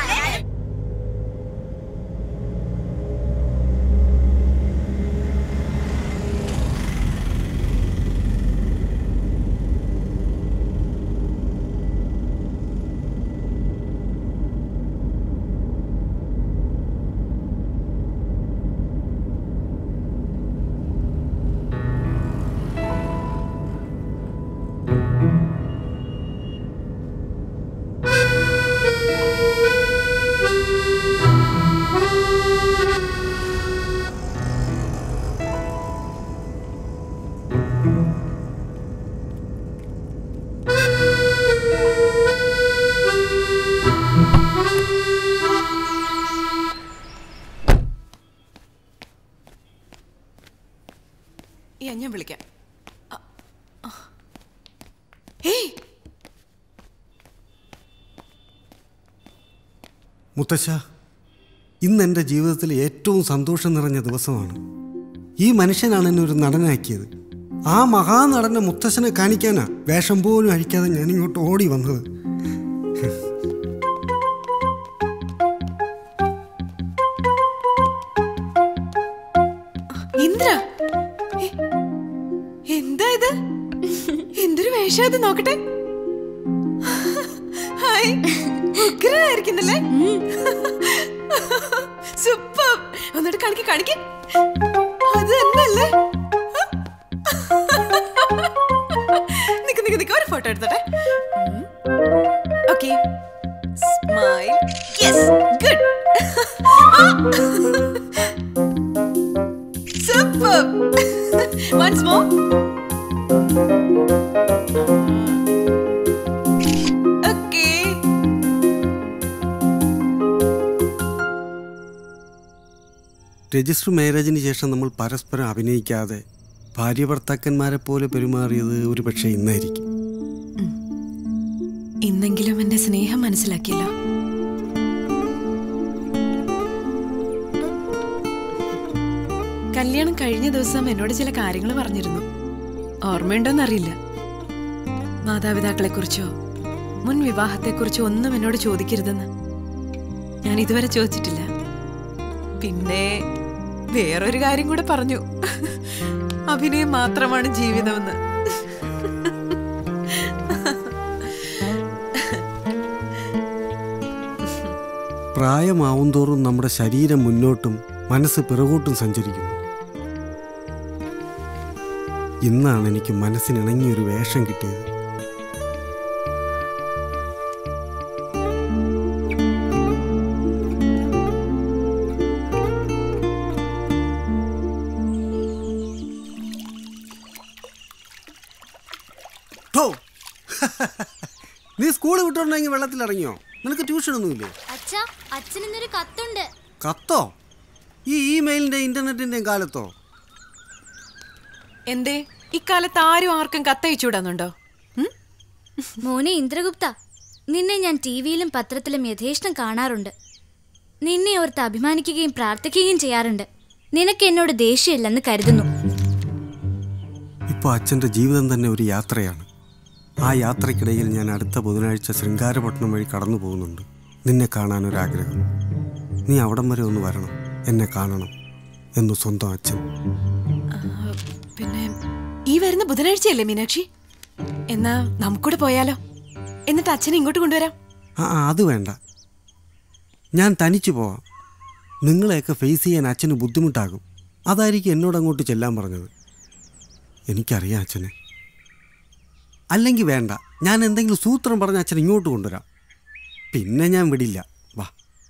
ഈ ഞാൻ വിളിക്കാം അ, അ. ഏയ് മുത്തശ്ശ ഇന്ന് എൻ്റെ ജീവിതത്തിൽ ഏറ്റവും സന്തോഷം നിറഞ്ഞ ദിവസമാണ് ഈ മനുഷ്യനാണ് എന്നെ ഒരു നടനാക്കിയത് ആ മഹാനടനെ മുത്തശ്ശനെ കാണിക്കാനാ വേഷം പോലും അഴിക്കാതെ ഞാൻ ഇങ്ങോട്ട് ഓടി വന്നത് ഇന്ദ്ര ഏ, എന്താ ഇത് എന്തൊരു വേഷം ഇത് നോക്കട്ടെ ഹായ് ഉഗ്രനായിരിക്കുന്നല്ലേ സൂപ്പർ എന്നിട്ട് കാണിക്ക് കാണിക്ക് അത് തന്നെയല്ലേ നിക്ക് നിക്ക് നിക്ക് ഒരു ഫോട്ടോ എടുത്തോട്ടെ okay smile yes good super once more okay register മാരേജിന് ശേഷം നമ്മൾ പരസ്പരം അഭിനയിക്കാതെ ഭാര്യ ഭർത്താക്കന്മാരെ പോലെ പെരുമാറിയത് ഒരു പക്ഷേ ഇന്നായിരിക്കും ഇന്നെങ്കിലും എന്റെ സ്നേഹം മനസ്സിലാക്കിയല്ലോ കല്യാണം കഴിഞ്ഞ ദിവസം എന്നോട് ചില കാര്യങ്ങൾ പറഞ്ഞിരുന്നു ഓർമ്മയുണ്ടോന്നറിയില്ല മാതാപിതാക്കളെക്കുറിച്ചോ മുൻ വിവാഹത്തെക്കുറിച്ചോ ഒന്നും എന്നോട് ചോദിക്കരുതെന്ന് ഞാൻ ഇതുവരെ ചോദിച്ചിട്ടില്ല പിന്നെ വേറൊരു കാര്യം കൂടെ പറഞ്ഞു അഭിനയം മാത്രമാണ് ജീവിതമെന്ന് പ്രായമാവും തോറും നമ്മുടെ ശരീരം മുന്നോട്ടും മനസ്സ് പിറകോട്ടും സഞ്ചരിക്കുന്നു ഇന്നാണ് എനിക്ക് മനസ്സിനിണങ്ങിയൊരു വേഷം കിട്ടിയത് ഠോ. നീ സ്കൂൾ വിട്ടോണ്ടെങ്കിൽ വെള്ളത്തിലിറങ്ങിയോ നിനക്ക് ട്യൂഷൻ ഒന്നുമില്ലേ അച്ഛാ അച്ഛൻ ഇന്നൊരു കത്തുണ്ട് കത്തോ ഈ ഇമെയിലിന്റെ ഇന്റർനെറ്റിന്റെയും കാലത്തോ എന്തേ ഇക്കാലത്ത് ആരും ആർക്കും കത്തയച്ചുവിടാന്നുണ്ടോ മോനെ ഇന്ദ്രഗുപ്ത നിന്നെ ഞാൻ ടി വിയിലും പത്രത്തിലും യഥേഷ്ടം കാണാറുണ്ട് നിന്നെ ഓർത്ത് അഭിമാനിക്കുകയും പ്രാർത്ഥിക്കുകയും ചെയ്യാറുണ്ട് നിനക്ക് എന്നോട് ദേഷ്യമില്ലെന്ന് കരുതുന്നു ഇപ്പോൾ അച്ഛൻ്റെ ജീവിതം തന്നെ ഒരു യാത്രയാണ് ആ യാത്രയ്ക്കിടയിൽ ഞാൻ അടുത്ത ബുധനാഴ്ച ശൃംഗാരപട്ടണം വഴി കടന്നു പോകുന്നുണ്ട് നിന്നെ കാണാനൊരാഗ്രഹം നീ അവിടം വരെ ഒന്ന് വരണം എന്നെ കാണണം എന്നു സ്വന്തം അച്ഛൻ പിന്നെ ഈ വരുന്ന ബുധനാഴ്ചയല്ലേ മീനാക്ഷി എന്നാ നമുക്കൂടെ പോയാലോ എന്നിട്ട് അച്ഛനെ ഇങ്ങോട്ട് കൊണ്ടുവരാം ആ ആ, അത് വേണ്ട ഞാൻ തനിച്ചു പോവാം നിങ്ങളെയൊക്കെ ഫേസ് ചെയ്യാൻ അച്ഛന് ബുദ്ധിമുട്ടാകും അതായിരിക്കും എന്നോട് അങ്ങോട്ട് ചെല്ലാൻ പറഞ്ഞത് എനിക്കറിയാം അച്ഛനെ അല്ലെങ്കിൽ വേണ്ട ഞാൻ എന്തെങ്കിലും സൂത്രം പറഞ്ഞ് അച്ഛൻ ഇങ്ങോട്ട് കൊണ്ടുവരാം പിന്നെ ഞാൻ വിടില്ല വാ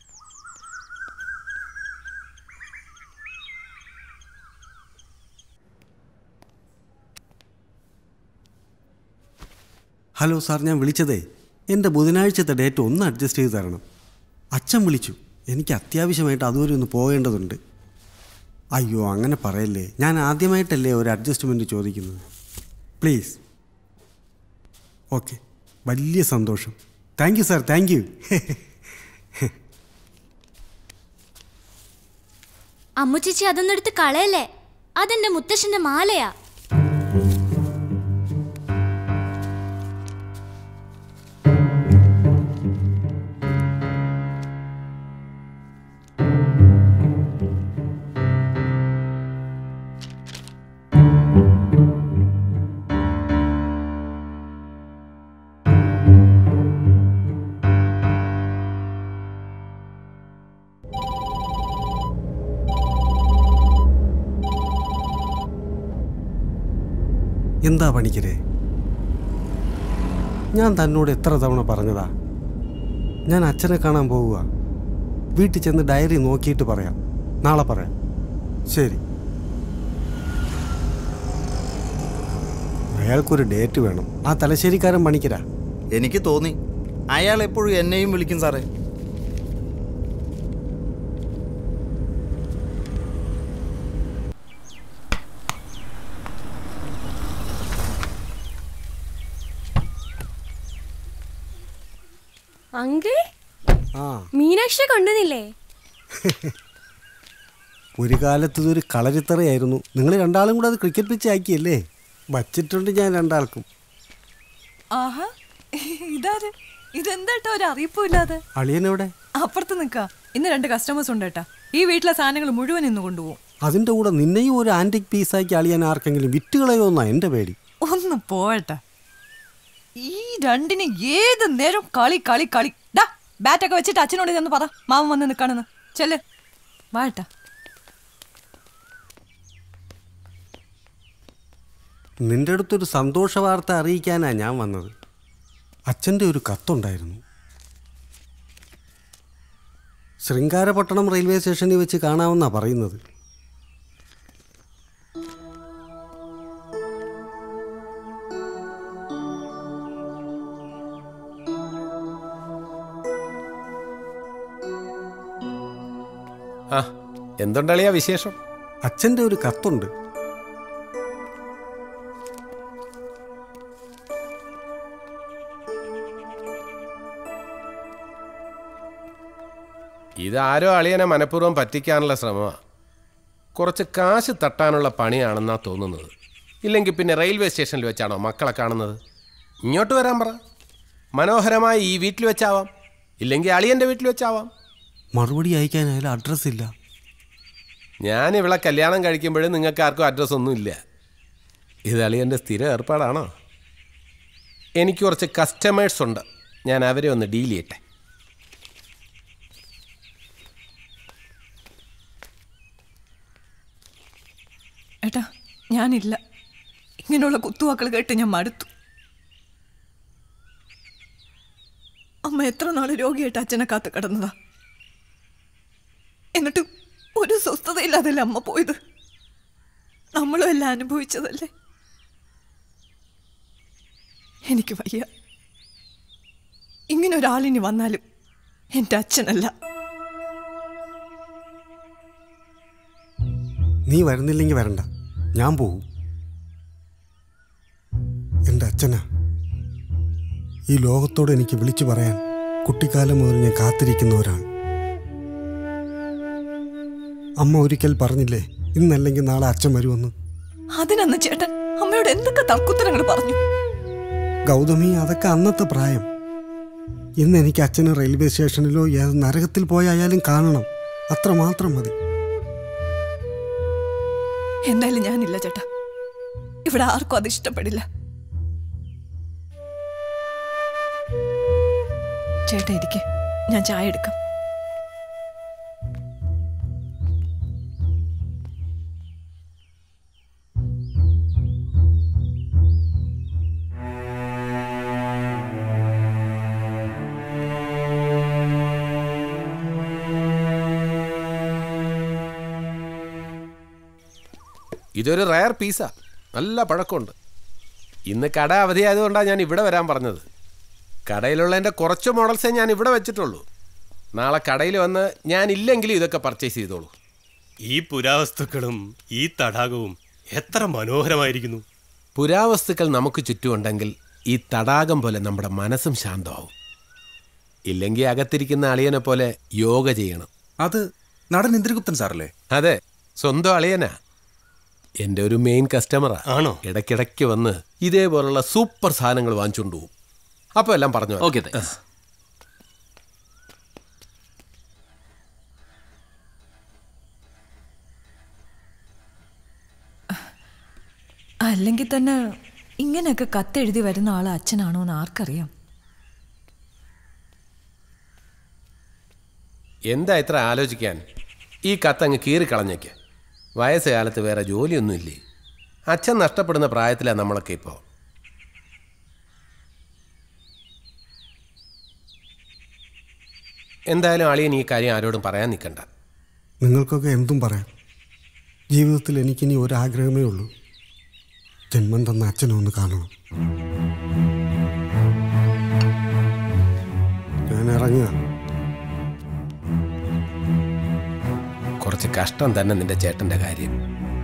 ഹലോ സാർ ഞാൻ വിളിച്ചതേ എൻ്റെ ബുധനാഴ്ചത്തെ ഡേറ്റ് ഒന്ന് അഡ്ജസ്റ്റ് ചെയ്ത് തരണം അച്ഛൻ വിളിച്ചു എനിക്ക് അത്യാവശ്യമായിട്ട് അതുവരെ ഒന്ന് പോകേണ്ടതുണ്ട് അയ്യോ അങ്ങനെ പറയല്ലേ ഞാൻ ആദ്യമായിട്ടല്ലേ ഒരു അഡ്ജസ്റ്റ്മെൻറ്റ് ചോദിക്കുന്നത് പ്ലീസ് ഓക്കെ വലിയ സന്തോഷം thank you sir thank you Ammu ചേച്ചി അതൊന്നും എടുത്ത് കളയല്ലേ അതെന്റെ മുത്തശ്ശന്റെ മാലയാ എന്താ പണിക്കരെ ഞാൻ തന്നോട് എത്ര തവണ പറഞ്ഞതാ ഞാൻ അച്ഛനെ കാണാൻ പോവുക വീട്ടിൽ ചെന്ന് ഡയറി നോക്കിയിട്ട് പറയാം നാളെ പറയാം ശരി അയാൾക്കൊരു ഡേറ്റ് വേണം ആ തലശ്ശേരിക്കാരൻ പണിക്കരാ എനിക്ക് തോന്നി അയാൾ എപ്പോഴും എന്നെയും വിളിക്കും സാറേ അങ്കിൾ ആ മീനാക്ഷി കൊണ്ടുവന്നില്ലേ ഒരു കാലത്ത് ഇതൊരു കളരിത്തറയായിരുന്നു നിങ്ങൾ രണ്ടാളും കൂടെ അത് ക്രിക്കറ്റ് പിച്ച് ആക്കിയല്ലേ വച്ചിട്ടുണ്ട് ഞാൻ രണ്ടാൾക്കും ആഹാ ഇതാര് ഇതെന്താട്ടോ ഒരു അറിയിപ്പില്ലാതെ അളിയനെവിടെ അപ്പുറത്ത് നിക്ക ഇന്ന് രണ്ട് കസ്റ്റമേഴ്സ് ഉണ്ട് കേട്ടാ ഈ വീട്ടിലെ സാധനങ്ങൾ മുഴുവൻ ഇന്ന് കൊണ്ടുപോകും അതിൻ്റെ കൂടെ നിന്നെയും ഒരു ആൻറ്റിക് പീസാക്കി അളിയാൻ ആർക്കെങ്കിലും വിറ്റുകളയോ എന്നാ എൻ്റെ പേടി ഒന്ന് പോവട്ടെ ഈ രണ്ടിന് ഏത് നേരം കളി കളി കളി ഡാ ബാറ്റൊക്കെ വെച്ചിട്ട് അച്ഛനോട് ചെന്ന് പറ മാമൻ വന്ന് നിൽക്കണെന്ന് ചെല്ല് വാട്ടാ നിന്റെ അടുത്തൊരു സന്തോഷ വാർത്ത അറിയിക്കാനാ ഞാൻ വന്നത് അച്ഛൻ്റെ ഒരു കത്തുണ്ടായിരുന്നു ശൃംഗാരപട്ടണം റെയിൽവേ സ്റ്റേഷനിൽ വെച്ച് കാണാമെന്നാ പറയുന്നത് ആ എന്തുണ്ടളിയാ വിശേഷം അച്ഛൻ്റെ ഒരു കത്തുണ്ട് ഇതാരോ അളിയനെ മനഃപൂർവ്വം പറ്റിക്കാനുള്ള ശ്രമമാണ് കുറച്ച് കാശ് തട്ടാനുള്ള പണിയാണെന്നാ തോന്നുന്നത് ഇല്ലെങ്കിൽ പിന്നെ റെയിൽവേ സ്റ്റേഷനിൽ വെച്ചാണോ മക്കളെ കാണുന്നത് ഇങ്ങോട്ട് വരാൻ പറ മനോഹരമായി ഈ വീട്ടിൽ വെച്ചാവാം ഇല്ലെങ്കിൽ അളിയൻ്റെ വീട്ടിൽ വെച്ചാവാം മറുപടി അയക്കാൻ അയാൾ അഡ്രസ്സ് ഇല്ല ഞാൻ ഇവിടെ കല്യാണം കഴിക്കുമ്പോഴും നിങ്ങൾക്ക് ആർക്കും അഡ്രസ്സ് ഒന്നും ഇല്ല ഇത് അളിയൻ്റെ സ്ഥിര ഏർപ്പാടാണോ എനിക്ക് കുറച്ച് കസ്റ്റമേഴ്സ് ഉണ്ട് ഞാൻ അവരെ ഒന്ന് ഡീൽ ചെയ്യട്ടെ ഏട്ടാ ഞാനില്ല ഇങ്ങനെയുള്ള കുത്തുവാക്കൾ കേട്ട് ഞാൻ മടുത്തു അമ്മ എത്ര നാള് രോഗിയായിട്ട് അച്ഛനെ കാത്ത് കിടന്നതാ എന്നിട്ട് ഒരു സ്വസ്ഥതയില്ലാതല്ലേ അമ്മ പോയത് നമ്മളും എല്ലാം അനുഭവിച്ചതല്ലേ എനിക്ക് വയ്യ ഇങ്ങനെ ഒരാളിനി വന്നാലും എൻ്റെ അച്ഛനല്ല നീ വരുന്നില്ലെങ്കിൽ വരണ്ട ഞാൻ പോവും എൻ്റെ അച്ഛനാ ഈ ലോകത്തോട് എനിക്ക് വിളിച്ചു പറയാൻ കുട്ടിക്കാലം മുതൽ ഞാൻ കാത്തിരിക്കുന്നവരാണ് അമ്മ ഒരിക്കൽ പറഞ്ഞില്ലേ ഇന്നല്ലെങ്കിൽ നാളെ അച്ഛൻ വരുമെന്ന് അതിനന്ന് ചേട്ടൻ അമ്മയോട് എന്തൊക്കെ തർക്കുത്തരങ്ങൾ പറഞ്ഞു ഗൗതമി അതൊക്കെ അന്നത്തെ പ്രായം ഇന്ന് എനിക്ക് അച്ഛനെ റെയിൽവേ സ്റ്റേഷനിലോ ഏത് നരകത്തിൽ പോയായാലും കാണണം അത്ര മാത്രം മതി എന്തായാലും ഞാനില്ല ചേട്ടാ ഇവിടെ ആർക്കും അത് ഇഷ്ടപ്പെടില്ല ചേട്ടാ ഇരിക്കെ ഞാൻ ചായ എടുക്കാം ഇതൊരു റയർ പീസാ നല്ല പഴക്കമുണ്ട് ഇന്ന് കട അവധിയായതുകൊണ്ടാണ് ഞാൻ ഇവിടെ വരാൻ പറഞ്ഞത് കടയിലുള്ളതിൻ്റെ കുറച്ച് മോഡൽസേ ഞാൻ ഇവിടെ വെച്ചിട്ടുള്ളൂ നാളെ കടയിൽ വന്ന് ഞാൻ ഇല്ലെങ്കിലും ഇതൊക്കെ പർച്ചേസ് ചെയ്തോളൂ ഈ പുരാവസ്തുക്കളും ഈ തടാകവും എത്ര മനോഹരമായിരിക്കുന്നു പുരാവസ്തുക്കൾ നമുക്ക് ചുറ്റുമുണ്ടെങ്കിൽ ഈ തടാകം പോലെ നമ്മുടെ മനസ്സും ശാന്തമാവും ഇല്ലെങ്കിൽ അകത്തിരിക്കുന്ന അളിയനെ പോലെ യോഗ ചെയ്യണം അത് നടൻ ഇന്ദ്രഗുപ്തൻ സാറല്ലേ അതെ സ്വന്തം അളിയനാ എൻ്റെ ഒരു മെയിൻ കസ്റ്റമറാ ആണോ ഇടയ്ക്കിടയ്ക്ക് വന്ന് ഇതേപോലുള്ള സൂപ്പർ സാധനങ്ങൾ വാങ്ങിച്ചുകൊണ്ട് പോകും അപ്പോൾ എല്ലാം പറഞ്ഞു ഓക്കെ അല്ലെങ്കിൽ തന്നെ ഇങ്ങനെയൊക്കെ കത്തെഴുതി വരുന്ന ആൾ അച്ഛനാണോ എന്ന് ആർക്കറിയാം എന്താ ഇത്ര ആലോചിക്കാൻ ഈ കത്തങ്ങ് കീറിക്കളഞ്ഞേക്ക് വയസ്സുകാലത്ത് വേറെ ജോലിയൊന്നുമില്ലേ അച്ഛൻ നഷ്ടപ്പെടുന്ന പ്രായത്തിലാണ് നമ്മളൊക്കെ ഇപ്പോൾ എന്തായാലും അളിയൻ ഈ കാര്യം ആരോടും പറയാൻ നിൽക്കണ്ട നിങ്ങൾക്കൊക്കെ എന്തും പറയാം ജീവിതത്തിൽ എനിക്കിനി ഒരാഗ്രഹമേ ഉള്ളൂ ജന്മം തന്ന അച്ഛനെ ഒന്ന് കാണണം ഞാൻ ഇറങ്ങുക കുറച്ച് കഷ്ടം തന്നെ നിന്റെ ചേട്ടൻ്റെ കാര്യം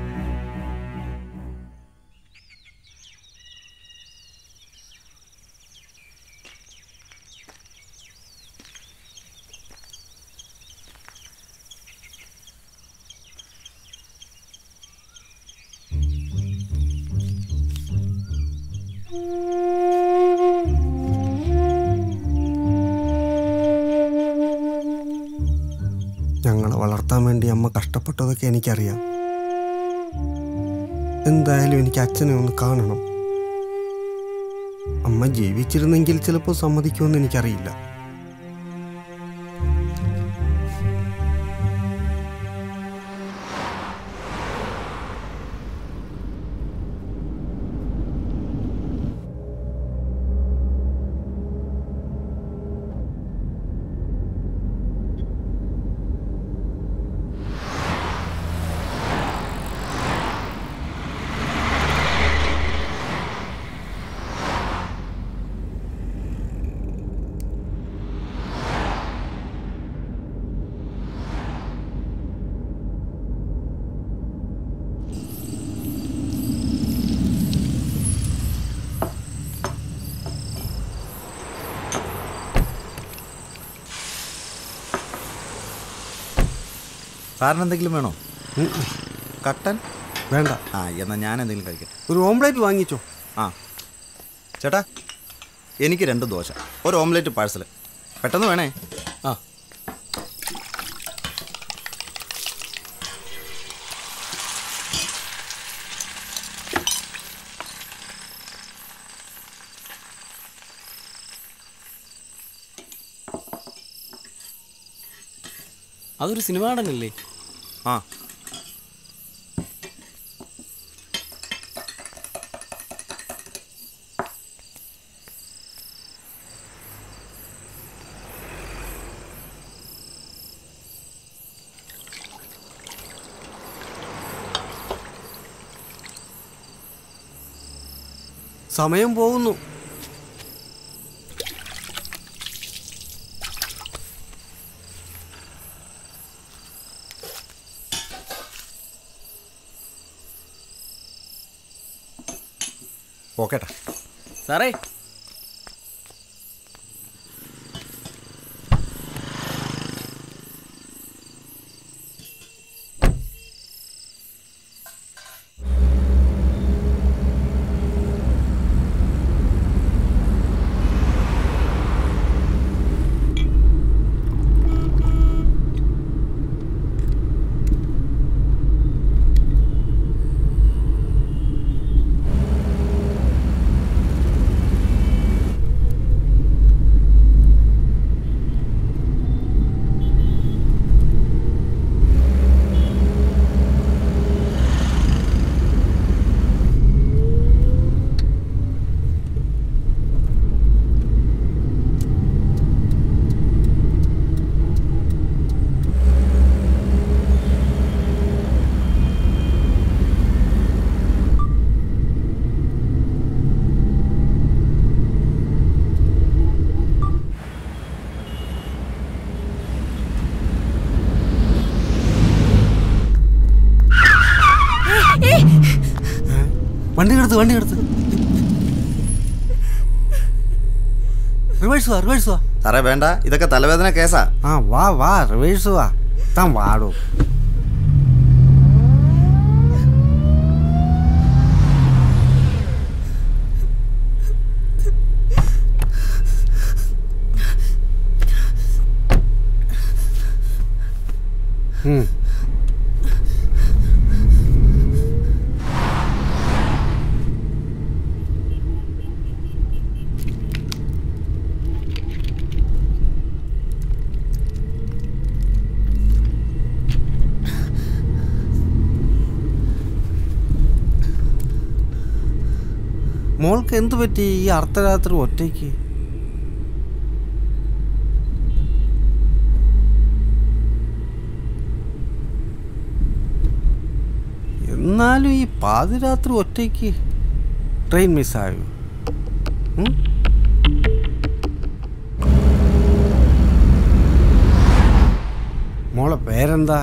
ഞങ്ങളെ വളർത്താൻ വേണ്ടി അമ്മ കഷ്ടപ്പെട്ടതൊക്കെ എനിക്കറിയാം എന്തായാലും എനിക്ക് അച്ഛനെ ഒന്ന് കാണണം അമ്മ ജീവിച്ചിരുന്നെങ്കിൽ ചിലപ്പോൾ സമ്മതിക്കുമെന്ന് എനിക്കറിയില്ല സാറിന് എന്തെങ്കിലും വേണോ കട്ടൻ വേണ്ട ആ എന്നാ ഞാൻ എന്തെങ്കിലും കഴിക്കട്ടെ ഒരു ഓംലേറ്റ് വാങ്ങിച്ചോ ആ ചേട്ടാ എനിക്ക് രണ്ട് ദോശ ഒരു ഓംലെറ്റ് പാഴ്സൽ പെട്ടെന്ന് വേണേ ആ അതൊരു സിനിമ നടനല്ലേ ആ സമയം പോകുന്നു ഓക്കേട്ടാ സാറേ വണ്ടി എടുത്ത് വണ്ടി എടുത്ത് റിവേഴ്സ് വാ റിവേഴ്സ് വാ സാറേ വേണ്ട ഇതൊക്കെ തലവേദന കേസാ ആ വാ വാ റിവേഴ്സ് വാ താൻ വാടോ ഉം. മോൾക്ക് എന്തു പറ്റി ഈ അർദ്ധരാത്രി ഒറ്റയ്ക്ക് എന്നാലും ഈ പാതിരാത്രി ഒറ്റയ്ക്ക് ട്രെയിൻ മിസ്സായോ ഉം? മോളെ പേരെന്താ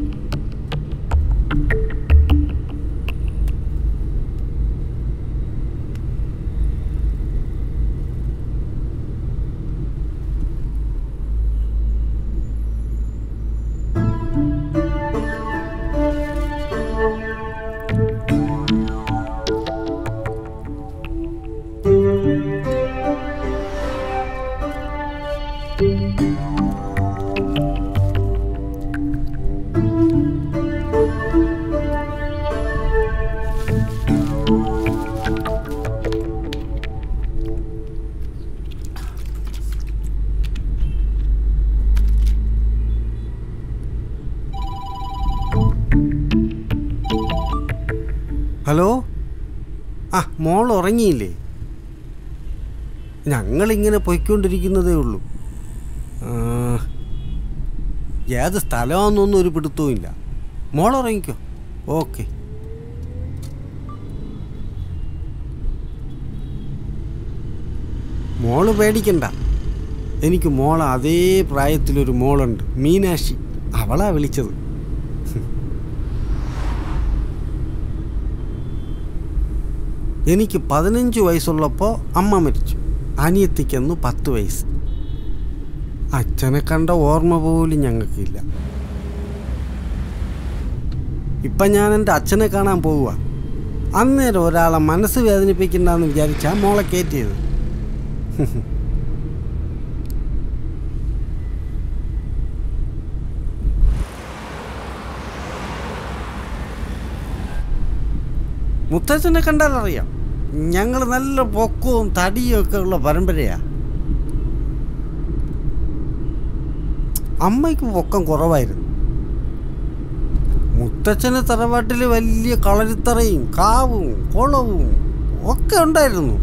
ഹലോ ആ മോൾ ഉറങ്ങിയില്ലേ ഞങ്ങളിങ്ങനെ പൊയ്ക്കൊണ്ടിരിക്കുന്നതേ ഉള്ളൂ ആ, ഏത് സ്ഥലമാണെന്നൊന്നും ഒരു പിടുത്തവും ഇല്ല മോൾ ഉറങ്ങിക്കോ ഓക്കെ മോള് പേടിക്കണ്ട എനിക്ക് മോളെ അതേ പ്രായത്തിലൊരു മോളുണ്ട് മീനാക്ഷി അവളാ വിളിച്ചത് എനിക്ക് പതിനഞ്ച് വയസ്സുള്ളപ്പോൾ അമ്മ മരിച്ചു അനിയത്തിക്കന്ന് പത്ത് വയസ്സ് അച്ഛനെ കണ്ട ഓർമ്മ പോലും ഞങ്ങൾക്കില്ല ഇപ്പം ഞാൻ എൻ്റെ അച്ഛനെ കാണാൻ പോവുക അന്നേരം ഒരാളെ മനസ്സ് വേദനിപ്പിക്കണ്ടെന്ന് വിചാരിച്ചാ മോളെ കയറ്റിയത് മുത്തച്ഛനെ കണ്ടാൽ അറിയാം ഞങ്ങൾ നല്ല പൊക്കവും തടിയും ഒക്കെ ഉള്ള പരമ്പരയാ അമ്മയ്ക്ക് പൊക്കം കുറവായിരുന്നു മുത്തച്ഛന് തറവാട്ടിൽ വലിയ കളരിത്തറയും കാവും കുളവും ഒക്കെ ഉണ്ടായിരുന്നു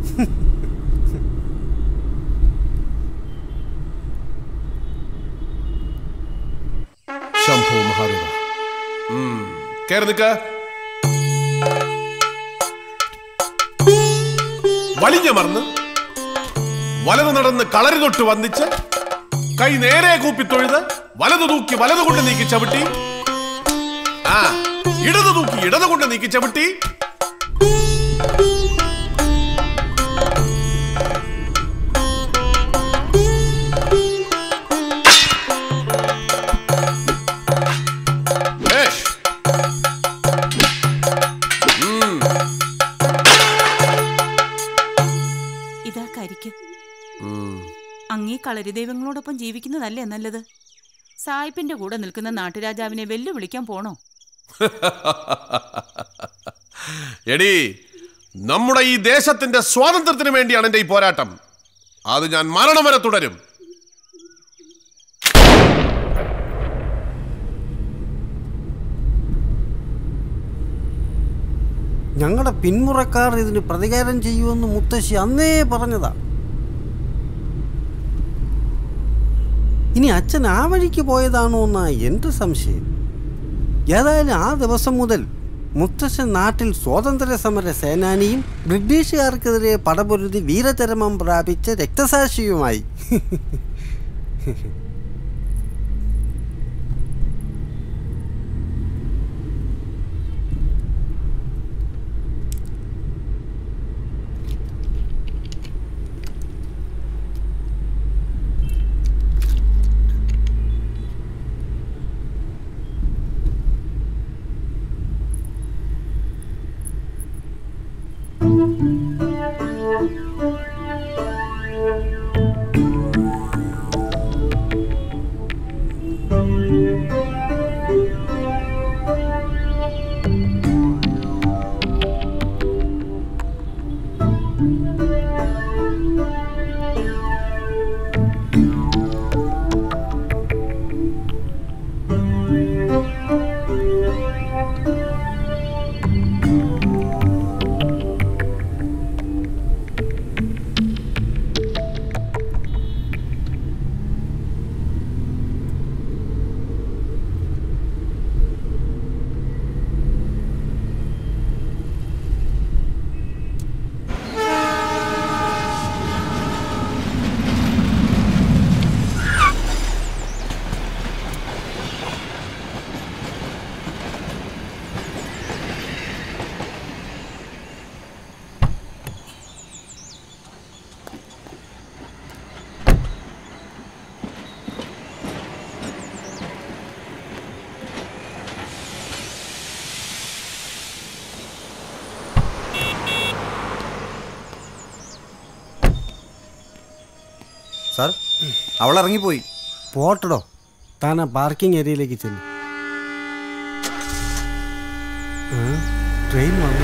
ശംഭു മഹാദേവ കയറി നിക്ക വലിഞ്ഞമർന്ന് വലത് നടന്ന് കളരി തൊട്ട് വന്നിച്ച് കൈ നേരെ കൂപ്പി തൊഴുത് വലത് തൂക്കി വലത് കൊണ്ട് നീക്കി ചവിട്ടി ആ ഇടത് തൂക്കി ഇടത് കൊണ്ട് നീക്കി ചവിട്ടി ഏഷ്. ഉം. ഇതാ കരിക്ക് ഉം. അങ്ങീ കളരി ദൈവങ്ങളോടൊപ്പം ജീവിക്കുന്നതല്ലേ നല്ലത് സായിപ്പിന്റെ കൂടെ നിൽക്കുന്ന നാട്ടുരാജാവിനെ വെല്ലുവിളിക്കാൻ പോണോ എടി നമ്മുടെ ഈ ദേശത്തിന്റെ സ്വാതന്ത്ര്യത്തിന് വേണ്ടിയാണ് എന്റെ ഈ പോരാട്ടം അത് ഞാൻ മരണം വരെ തുടരും ഞങ്ങളുടെ പിന്മുറക്കാർ ഇതിന് പ്രതികാരം ചെയ്യുമെന്ന് മുത്തശ്ശി അന്നേ പറഞ്ഞതാ ഇനി അച്ഛൻ ആ വഴിക്ക് പോയതാണോ എന്നാ എൻ്റെ സംശയം ഏതായാലും ആ ദിവസം മുതൽ മുത്തശ്ശൻ നാട്ടിൽ സ്വാതന്ത്ര്യ സമര സേനാനിയും ബ്രിട്ടീഷുകാർക്കെതിരെ പടപൊരുതി വീരചരമം പ്രാപിച്ച രക്തസാക്ഷിയുമായി സാർ അവൾ ഇറങ്ങിപ്പോയി പോട്ടടോ താൻ ആ പാർക്കിംഗ് ഏരിയയിലേക്ക് ചെല്ലും ട്രെയിൻ വന്നു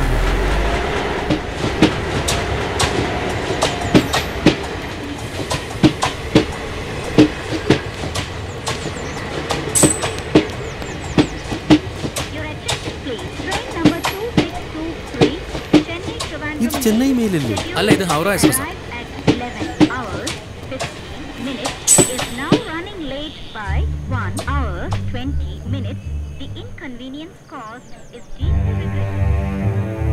ഇത് ചെന്നൈ മെയിലല്ലേ അല്ല ഇത് Howrah express The inconvenience caused is deeply regrettable.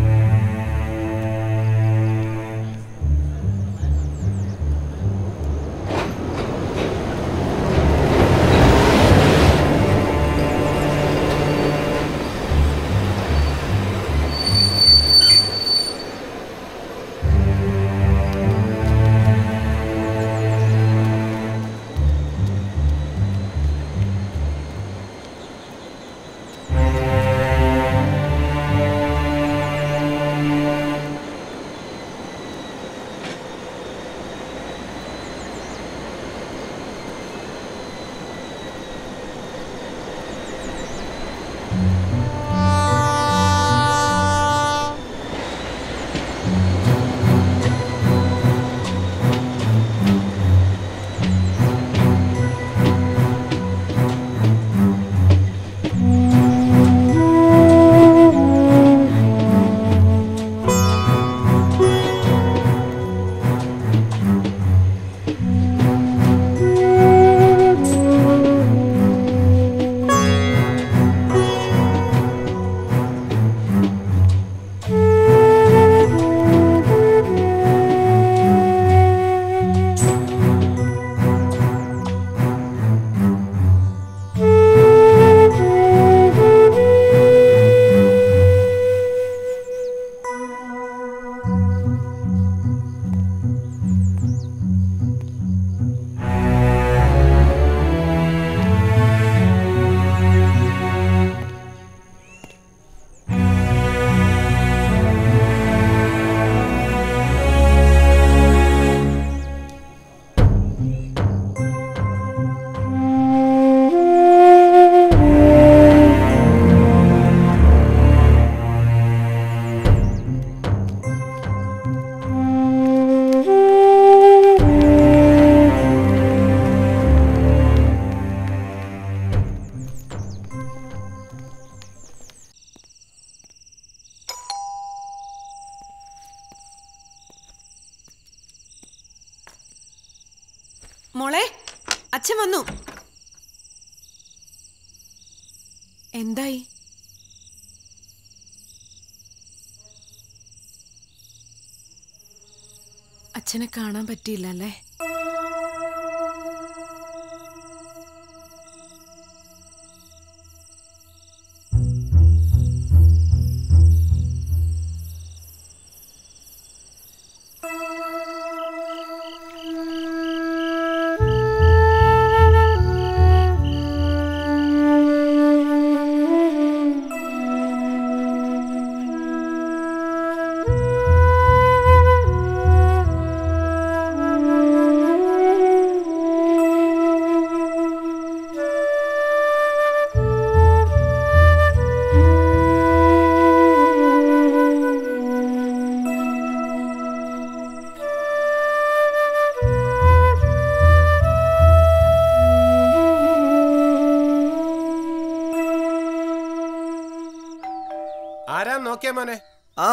മോളെ അച്ഛൻ വന്നു എന്തായി അച്ഛനെ കാണാൻ പറ്റിയില്ല അല്ലേ ആരാ നോക്കിയ മോനെ ആ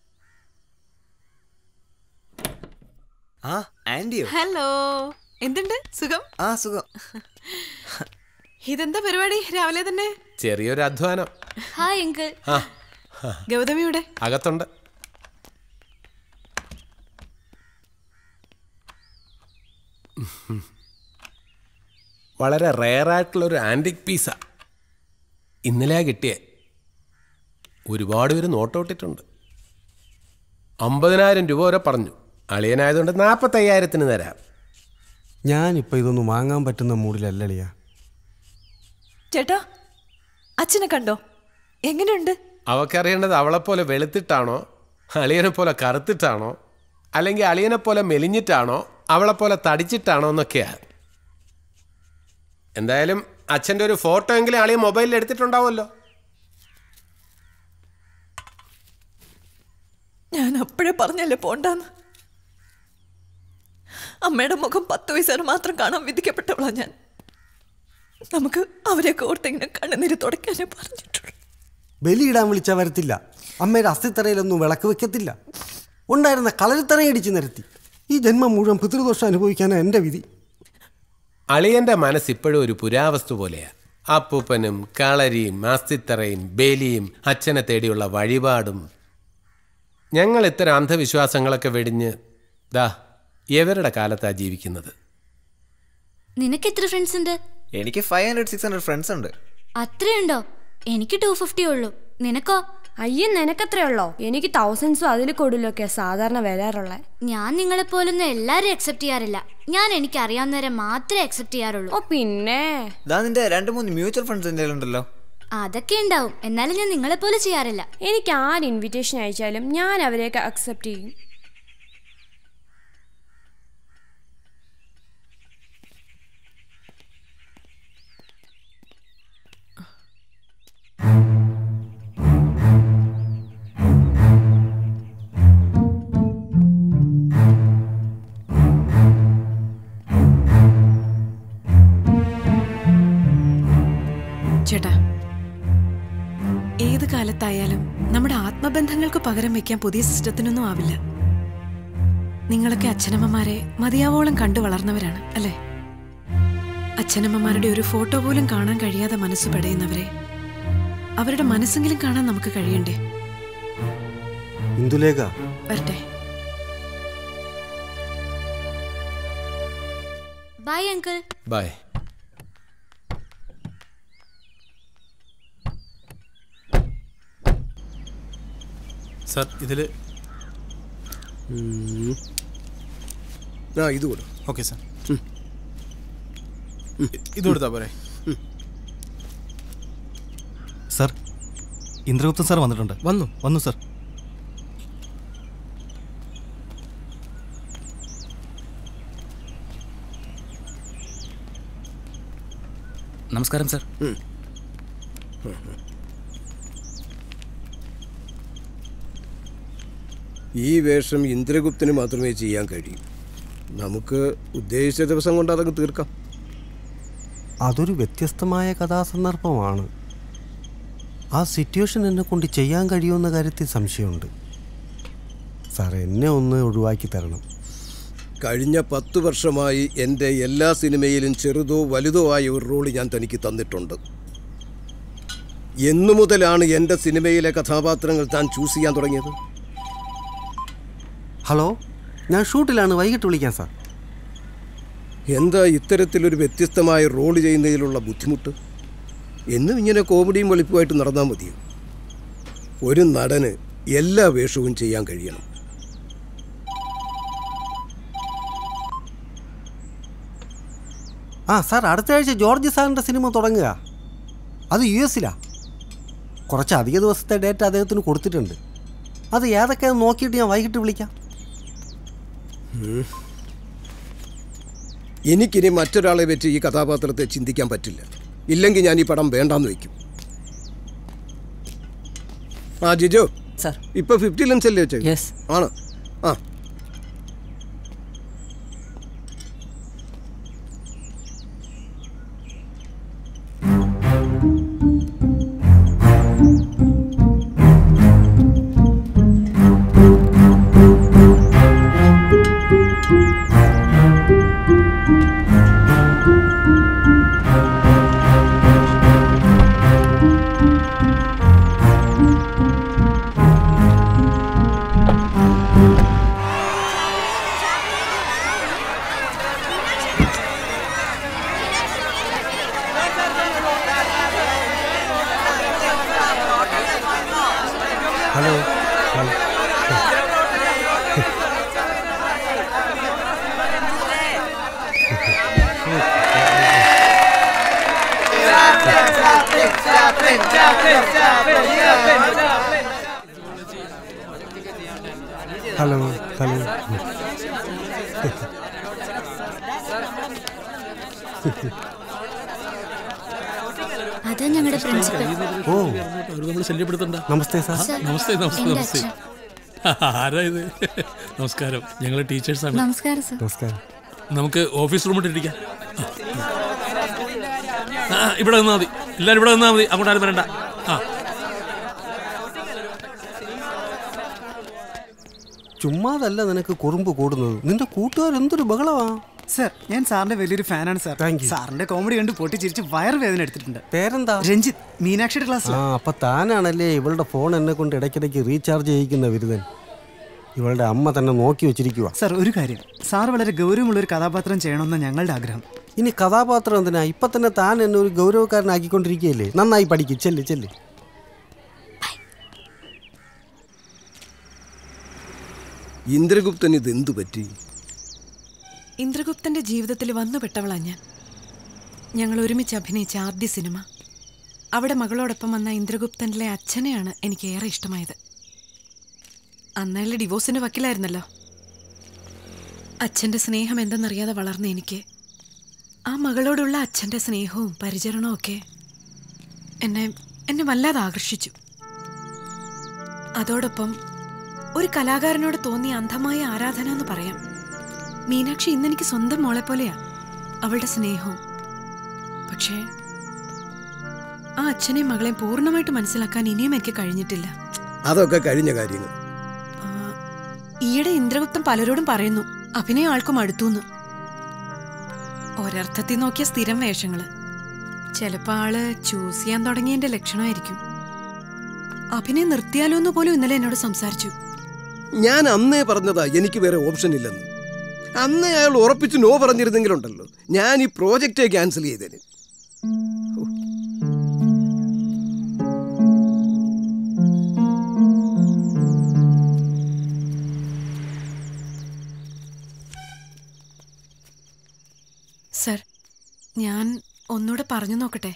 ആ ആന്റിയോ ഹലോ എന്തുണ്ട് സുഖം ആ സുഖം ഇതെന്താ പരിപാടി രാവിലെ തന്നെ ചെറിയൊരു അധ്വാനം ഹായ് അങ്കിൾ ആ ഗൗതമിയുടെ അകത്തുണ്ട് വളരെ റെയറായിട്ടുള്ളൊരു ആൻറ്റിക് പീസ ഇന്നലെയാ കിട്ടിയേ ഒരുപാട് പേര് നോട്ടോട്ടിട്ടുണ്ട് അമ്പതിനായിരം രൂപ വരെ പറഞ്ഞു അളിയനായതുകൊണ്ട് നാൽപ്പത്തയ്യായിരത്തിന് തരാം ഞാനിപ്പോൾ ഇതൊന്നും വാങ്ങാൻ പറ്റുന്ന മൂഡിലല്ലളിയാ ചേട്ടാ അച്ഛനെ കണ്ടോ എങ്ങനെയുണ്ട് അവക്കറിയേണ്ടത് അവളെപ്പോലെ വെളുത്തിട്ടാണോ അളിയനെ പോലെ കറുത്തിട്ടാണോ അല്ലെങ്കിൽ അളിയനെ പോലെ മെലിഞ്ഞിട്ടാണോ അവളെപ്പോലെ തടിച്ചിട്ടാണോ എന്നൊക്കെയാ എന്തായാലും അച്ഛൻ്റെ ഒരു ഫോട്ടോ എങ്കിലും ആളീ മൊബൈലിൽ എടുത്തിട്ടുണ്ടാവുമല്ലോ ഞാൻ അപ്പോഴേ പറഞ്ഞല്ലേ പോണ്ടാന്ന് അമ്മയുടെ മുഖം പത്ത് വയസ്സുകാർ മാത്രം കാണാൻ വിധിക്കപ്പെട്ടവളാ ഞാൻ നമുക്ക് അവരെയൊക്കെ ഓർത്തിങ്ങനെ കണ്ണുനീര് തുടയ്ക്കാനേ പറഞ്ഞിട്ടുള്ളൂ ബലിയിടാൻ വിളിച്ചാൽ വരത്തില്ല അമ്മയുടെ അസ്ഥിത്തറയിലൊന്നും വിളക്ക് വെക്കത്തില്ല ഉണ്ടായിരുന്ന കളരിത്തറ ഇടിച്ചു നിരത്തി ഈ ജന്മം മുഴുവൻ പിതൃദോഷം അനുഭവിക്കാനാണ് എൻ്റെ വിധി അളിയന്റെ മനസ്സ് ഇപ്പോഴും ഒരു പുരാവസ്തു പോലെയാ അപ്പൂപ്പനും കളരിയും അസ്ഥിത്തറയും ബലിയും അച്ഛനെ തേടിയുള്ള വഴിപാടും ഞങ്ങൾ ഇത്തരം അന്ധവിശ്വാസങ്ങളൊക്കെ വെടിഞ്ഞ് ദാ എവരുടെ കാലത്താ ജീവിക്കുന്നത് നിനക്ക് എത്ര ഫ്രണ്ട്സ് ഉണ്ട് എനിക്ക് five hundred six hundred friends ഉണ്ട് അത്രയുണ്ടോ എനിക്ക് ടു ഫിഫ്റ്റി ഉള്ളൂ നിനക്കോ അയ്യേ നിനക്കത്രേ ഉള്ളോ എനിക്ക് തൗസൻഡ്സും അതിൽ കൂടുതലൊക്കെ സാധാരണ വരാറുള്ള ഞാൻ നിങ്ങളെ പോലൊന്നും എല്ലാരും അക്സെപ്റ്റ് ചെയ്യാറില്ല ഞാൻ എനിക്ക് അറിയാവുന്നവരെ മാത്രമേ അക്സെപ്റ്റ് ചെയ്യാറുള്ളൂ ഓ പിന്നെ ഇതാ നിന്റെ രണ്ട് മൂന്ന് മ്യൂച്വൽ ഫ്രണ്ട്സ് എൻ്റെ ഉണ്ടല്ലോ അതൊക്കെ ഉണ്ടാവും എന്നാലും ഞാൻ നിങ്ങളെ പോലെ ചെയ്യാറില്ല എനിക്ക് ആര് ഇൻവിറ്റേഷൻ അയച്ചാലും ഞാൻ അവരെയൊക്കെ അക്സെപ്റ്റ് ചെയ്യും ചേട്ടാ ഏത് കാലത്തായാലും നമ്മുടെ ആത്മബന്ധങ്ങൾക്ക് പകരം വെക്കാൻ പുതിയ സിസ്റ്റത്തിനൊന്നും ആവില്ല നിങ്ങളൊക്കെ അച്ഛനമ്മമാരെ മതിയാവോളം കണ്ടു വളർന്നവരാണ് അല്ലേ അച്ഛനമ്മമാരുടെ ഒരു ഫോട്ടോ പോലും കാണാൻ കഴിയാതെ മനസ്സ് പെടയുന്നവരെ അവരുടെ മനസ്സെങ്കിലും കാണാൻ നമുക്ക് കഴിയണ്ടേ ഇന്ദുലേഖ വരട്ടെ ബൈ അങ്കിൾ ബൈ സാർ ഇതിൽ ആ ഇത് കൊടു ഓക്കെ സാർ ഇത് കൊടുത്താ പോരെ സാർ ഇന്ദ്രഗുപ്തൻ സാർ വന്നിട്ടുണ്ട് വന്നു വന്നു സാർ നമസ്കാരം സാർ ഈ വേഷം ഇന്ദ്രഗുപ്തന് മാത്രമേ ചെയ്യാൻ കഴിയൂ നമുക്ക് ഉദ്ദേശിച്ച ദിവസം കൊണ്ട് അതങ്ങ് തീർക്കാം അതൊരു വ്യത്യസ്തമായ കഥാസന്ദർഭമാണ് ആ സിറ്റുവേഷൻ എന്നെ കൊണ്ട് ചെയ്യാൻ കഴിയുമെന്ന കാര്യത്തിൽ സംശയമുണ്ട് സാർ എന്നെ ഒന്ന് ഒഴിവാക്കി തരണം കഴിഞ്ഞ പത്ത് വർഷമായി എൻ്റെ എല്ലാ സിനിമയിലും ചെറുതോ വലുതോ ആയ ഒരു റോള് ഞാൻ തനിക്ക് തന്നിട്ടുണ്ട് എന്നു മുതലാണ് എൻ്റെ സിനിമയിലെ കഥാപാത്രങ്ങൾ താൻ ചൂസ് ചെയ്യാൻ തുടങ്ങിയത് ഹലോ ഞാൻ ഷൂട്ടിലാണ് വൈകിട്ട് വിളിക്കാം സാർ എന്താ ഇത്തരത്തിലൊരു വ്യത്യസ്തമായ റോള് ചെയ്യുന്നതിലുള്ള ബുദ്ധിമുട്ട് എന്നും ഇങ്ങനെ കോമഡിയും വെളുപ്പുമായിട്ട് നടന്നാൽ മതിയോ ഒരു നടന് എല്ലാ വേഷവും ചെയ്യാൻ കഴിയണം ആ സാർ അടുത്ത ആഴ്ച ജോർജ് സാറിൻ്റെ സിനിമ തുടങ്ങുക അത് യു എസിലാ കുറച്ച് അധിക ദിവസത്തെ ഡേറ്റ് അദ്ദേഹത്തിന് കൊടുത്തിട്ടുണ്ട് അത് ഏതൊക്കെയാണെന്ന് നോക്കിയിട്ട് ഞാൻ വൈകിട്ട് വിളിക്കാം ഉം. എനിക്കിനി മറ്റൊരാളെ വെച്ച് ഈ കഥാപാത്രത്തെ ചിന്തിക്കാൻ പറ്റില്ല ഇല്ലെങ്കിൽ ഞാൻ ഈ പടം വേണ്ടാന്ന് വെക്കും ആ ജിജോ സാർ ഇപ്പൊ ഫിഫ്റ്റി ലെൻസ് അല്ലേ വെച്ചേ യെസ് ആണ് ആ ഹലോ ഹലോ ഹലോ ഹലോ അതാ ഞങ്ങളുടെ പ്രിൻസിപ്പൽ ഓ അവർ നമ്മൾ ശല്യപ്പെടുത്തണ്ട നമസ്തേ സാർ സർ, നമസ്തേ നമസ്തേ എൻ്റെ നമസ്തേ ആരാ ഇത് നമസ്കാരം ഞങ്ങൾ ടീച്ചേഴ്സാണ് നമസ്കാരം സർ നമസ്കാരം നമുക്ക് ഓഫീസ് റൂമിൽ ഇരിക്കാം ആ, ആ, ഇവിടെ നിന്നാൽ മതി എല്ലാവരും ഇവിടെ നിന്നാൽ മതി അങ്ങോട്ട് ആരും വരണ്ട ആ ചുമ്മാതല്ല നിനക്ക് കുറുമ്പ് കൂടുന്നത് നിന്റെ കൂട്ടുകാർ എന്തൊരു ബഹളമാ സർ ഞാൻ സാറിന്റെ വലിയൊരു ഫാനാണ് സാർ സാറിന്റെ കോമഡി കണ്ട് പൊട്ടിച്ചിരിച്ച് വയറുവേദന എടുത്തിട്ടുണ്ട് പേരെന്താ രഞ്ജിത്ത് മീനാക്ഷിയുടെ ക്ലാസ് ആ അപ്പൊ താനാണല്ലേ ഇവളുടെ ഫോൺ എന്നെ കൊണ്ട് ഇടയ്ക്കിടയ്ക്ക് റീചാർജ് ചെയ്യിക്കുന്ന വിരുദൻ ഇവളുടെ അമ്മ തന്നെ നോക്കി വെച്ചിരിക്കുക സർ ഒരു കാര്യം സാർ വളരെ ഗൗരവമുള്ള ഒരു കഥാപാത്രം ചെയ്യണമെന്ന് ഞങ്ങളുടെ ആഗ്രഹം ഇനി കഥാപാത്രം എന്തിനാ ഇപ്പൊ തന്നെ താൻ എന്നെ ഒരു ഗൗരവക്കാരനാക്കിക്കൊണ്ടിരിക്കുകയല്ലേ നന്നായി പഠിക്കും ചെല്ല് ചെല്ല് ഇന്ദ്രഗുപ്തൻ ഇത് എന്തു പറ്റി ഇന്ദ്രഗുപ്തന്റെ ജീവിതത്തിൽ വന്നുപെട്ടവളാ ഞാൻ ഞങ്ങൾ ഒരുമിച്ച് അഭിനയിച്ച ആദ്യ സിനിമ അവിടെ മകളോടൊപ്പം വന്ന ഇന്ദ്രഗുപ്തനിലെ അച്ഛനെയാണ് എനിക്ക് ഏറെ ഇഷ്ടമായത് അന്നയാൾ ഡിവോഴ്സിന് വക്കിലായിരുന്നല്ലോ അച്ഛൻ്റെ സ്നേഹം എന്തെന്നറിയാതെ വളർന്ന എനിക്ക് ആ മകളോടുള്ള അച്ഛൻ്റെ സ്നേഹവും പരിചരണവും ഒക്കെ എന്നെ എന്നെ വല്ലാതെ ആകർഷിച്ചു അതോടൊപ്പം ഒരു കലാകാരനോട് തോന്നിയ അന്ധമായ ആരാധന എന്ന് പറയാം മീനാക്ഷി ഇന്നെനിക്ക് സ്വന്തം മോളെ പോലെയാ അവളുടെ സ്നേഹവും പക്ഷേ ആ അച്ഛനെയും മകളെയും പൂർണ്ണമായിട്ട് മനസ്സിലാക്കാൻ ഇനിയും എനിക്ക് കഴിഞ്ഞിട്ടില്ല അതൊക്കെ കഴിഞ്ഞ കാര്യങ്ങൾ ഈയിടെ ഇന്ദ്രഗുപ്തൻ പലരോടും പറയുന്നു അഭിനയം ആൾക്കും അടുത്തുന്ന് ഒരർത്ഥത്തിൽ നോക്കിയ സ്ഥിരം വേഷങ്ങള് ചിലപ്പോ ആള് ചൂസ് ചെയ്യാൻ തുടങ്ങിയതിന്റെ ലക്ഷണമായിരിക്കും അഭിനയം നിർത്തിയാലോ എന്ന് പോലും ഇന്നലെ എന്നോട് സംസാരിച്ചു ഞാൻ അന്നേ പറഞ്ഞതാ എനിക്ക് വേറെ ഓപ്ഷൻ ഇല്ലെന്ന് അന്നേ അയാൾ ഉറപ്പിച്ച് നോ പറഞ്ഞിരുന്നെങ്കിലുണ്ടല്ലോ ഞാൻ ഈ പ്രോജക്റ്റേ ക്യാൻസൽ ചെയ്തേന് സർ ഞാൻ ഒന്നുകൂടെ പറഞ്ഞു നോക്കട്ടെ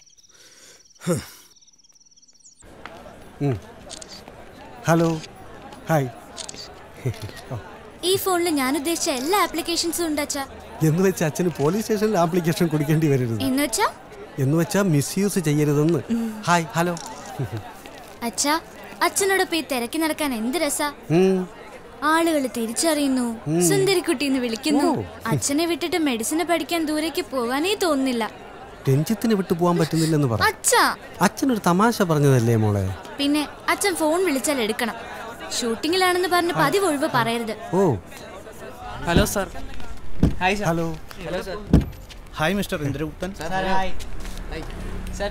ഉം. ഹലോ ഹായ് ഓ, ഈ ഫോണിൽ ഞാൻ ഉദ്ദേശിച്ച എല്ലാ ആപ്ലിക്കേഷൻസും ഉണ്ട് അച്ഛാ എന്ന് വെച്ച് അച്ഛന് പോലീസ് സ്റ്റേഷനിൽ ആപ്ലിക്കേഷൻ കൊടുക്കേണ്ടി വരരുത് എന്ന് വെച്ചാ എന്ന് വെച്ചാൽ മിസ്യൂസ് ചെയ്യരുതെന്ന് ഹായ് ഹലോ അച്ഛാ അച്ഛനോടൊപ്പം ഈ തിരക്കി നടക്കാൻ എന്ത് രസാ ഉം. ആളുകൾ തിരിച്ചറിയുന്നു ഉം. സുന്ദരിക്കുട്ടി എന്ന് വിളിക്കുന്നു ഓ. അച്ഛനെ വിട്ടിട്ട് മെഡിസിന് പഠിക്കാൻ ദൂരേക്ക് പോകാനേ തോന്നുന്നില്ല രഞ്ജിത്തിന് വിട്ടു പോകാൻ പറ്റുന്നില്ലെന്ന് പറ അച്ഛാ അച്ഛനൊരു തമാശ പറഞ്ഞതല്ലേ മോളെ പിന്നെ അച്ഛൻ ഫോൺ വിളിച്ചാൽ എടുക്കണം ഷൂട്ടിങ്ങിലാണെന്ന് പറഞ്ഞ് പതിവ് ഒഴിവ് പറയരുത് oh hello sir hi sir hello hello sir hi mister Indraguptan hi sir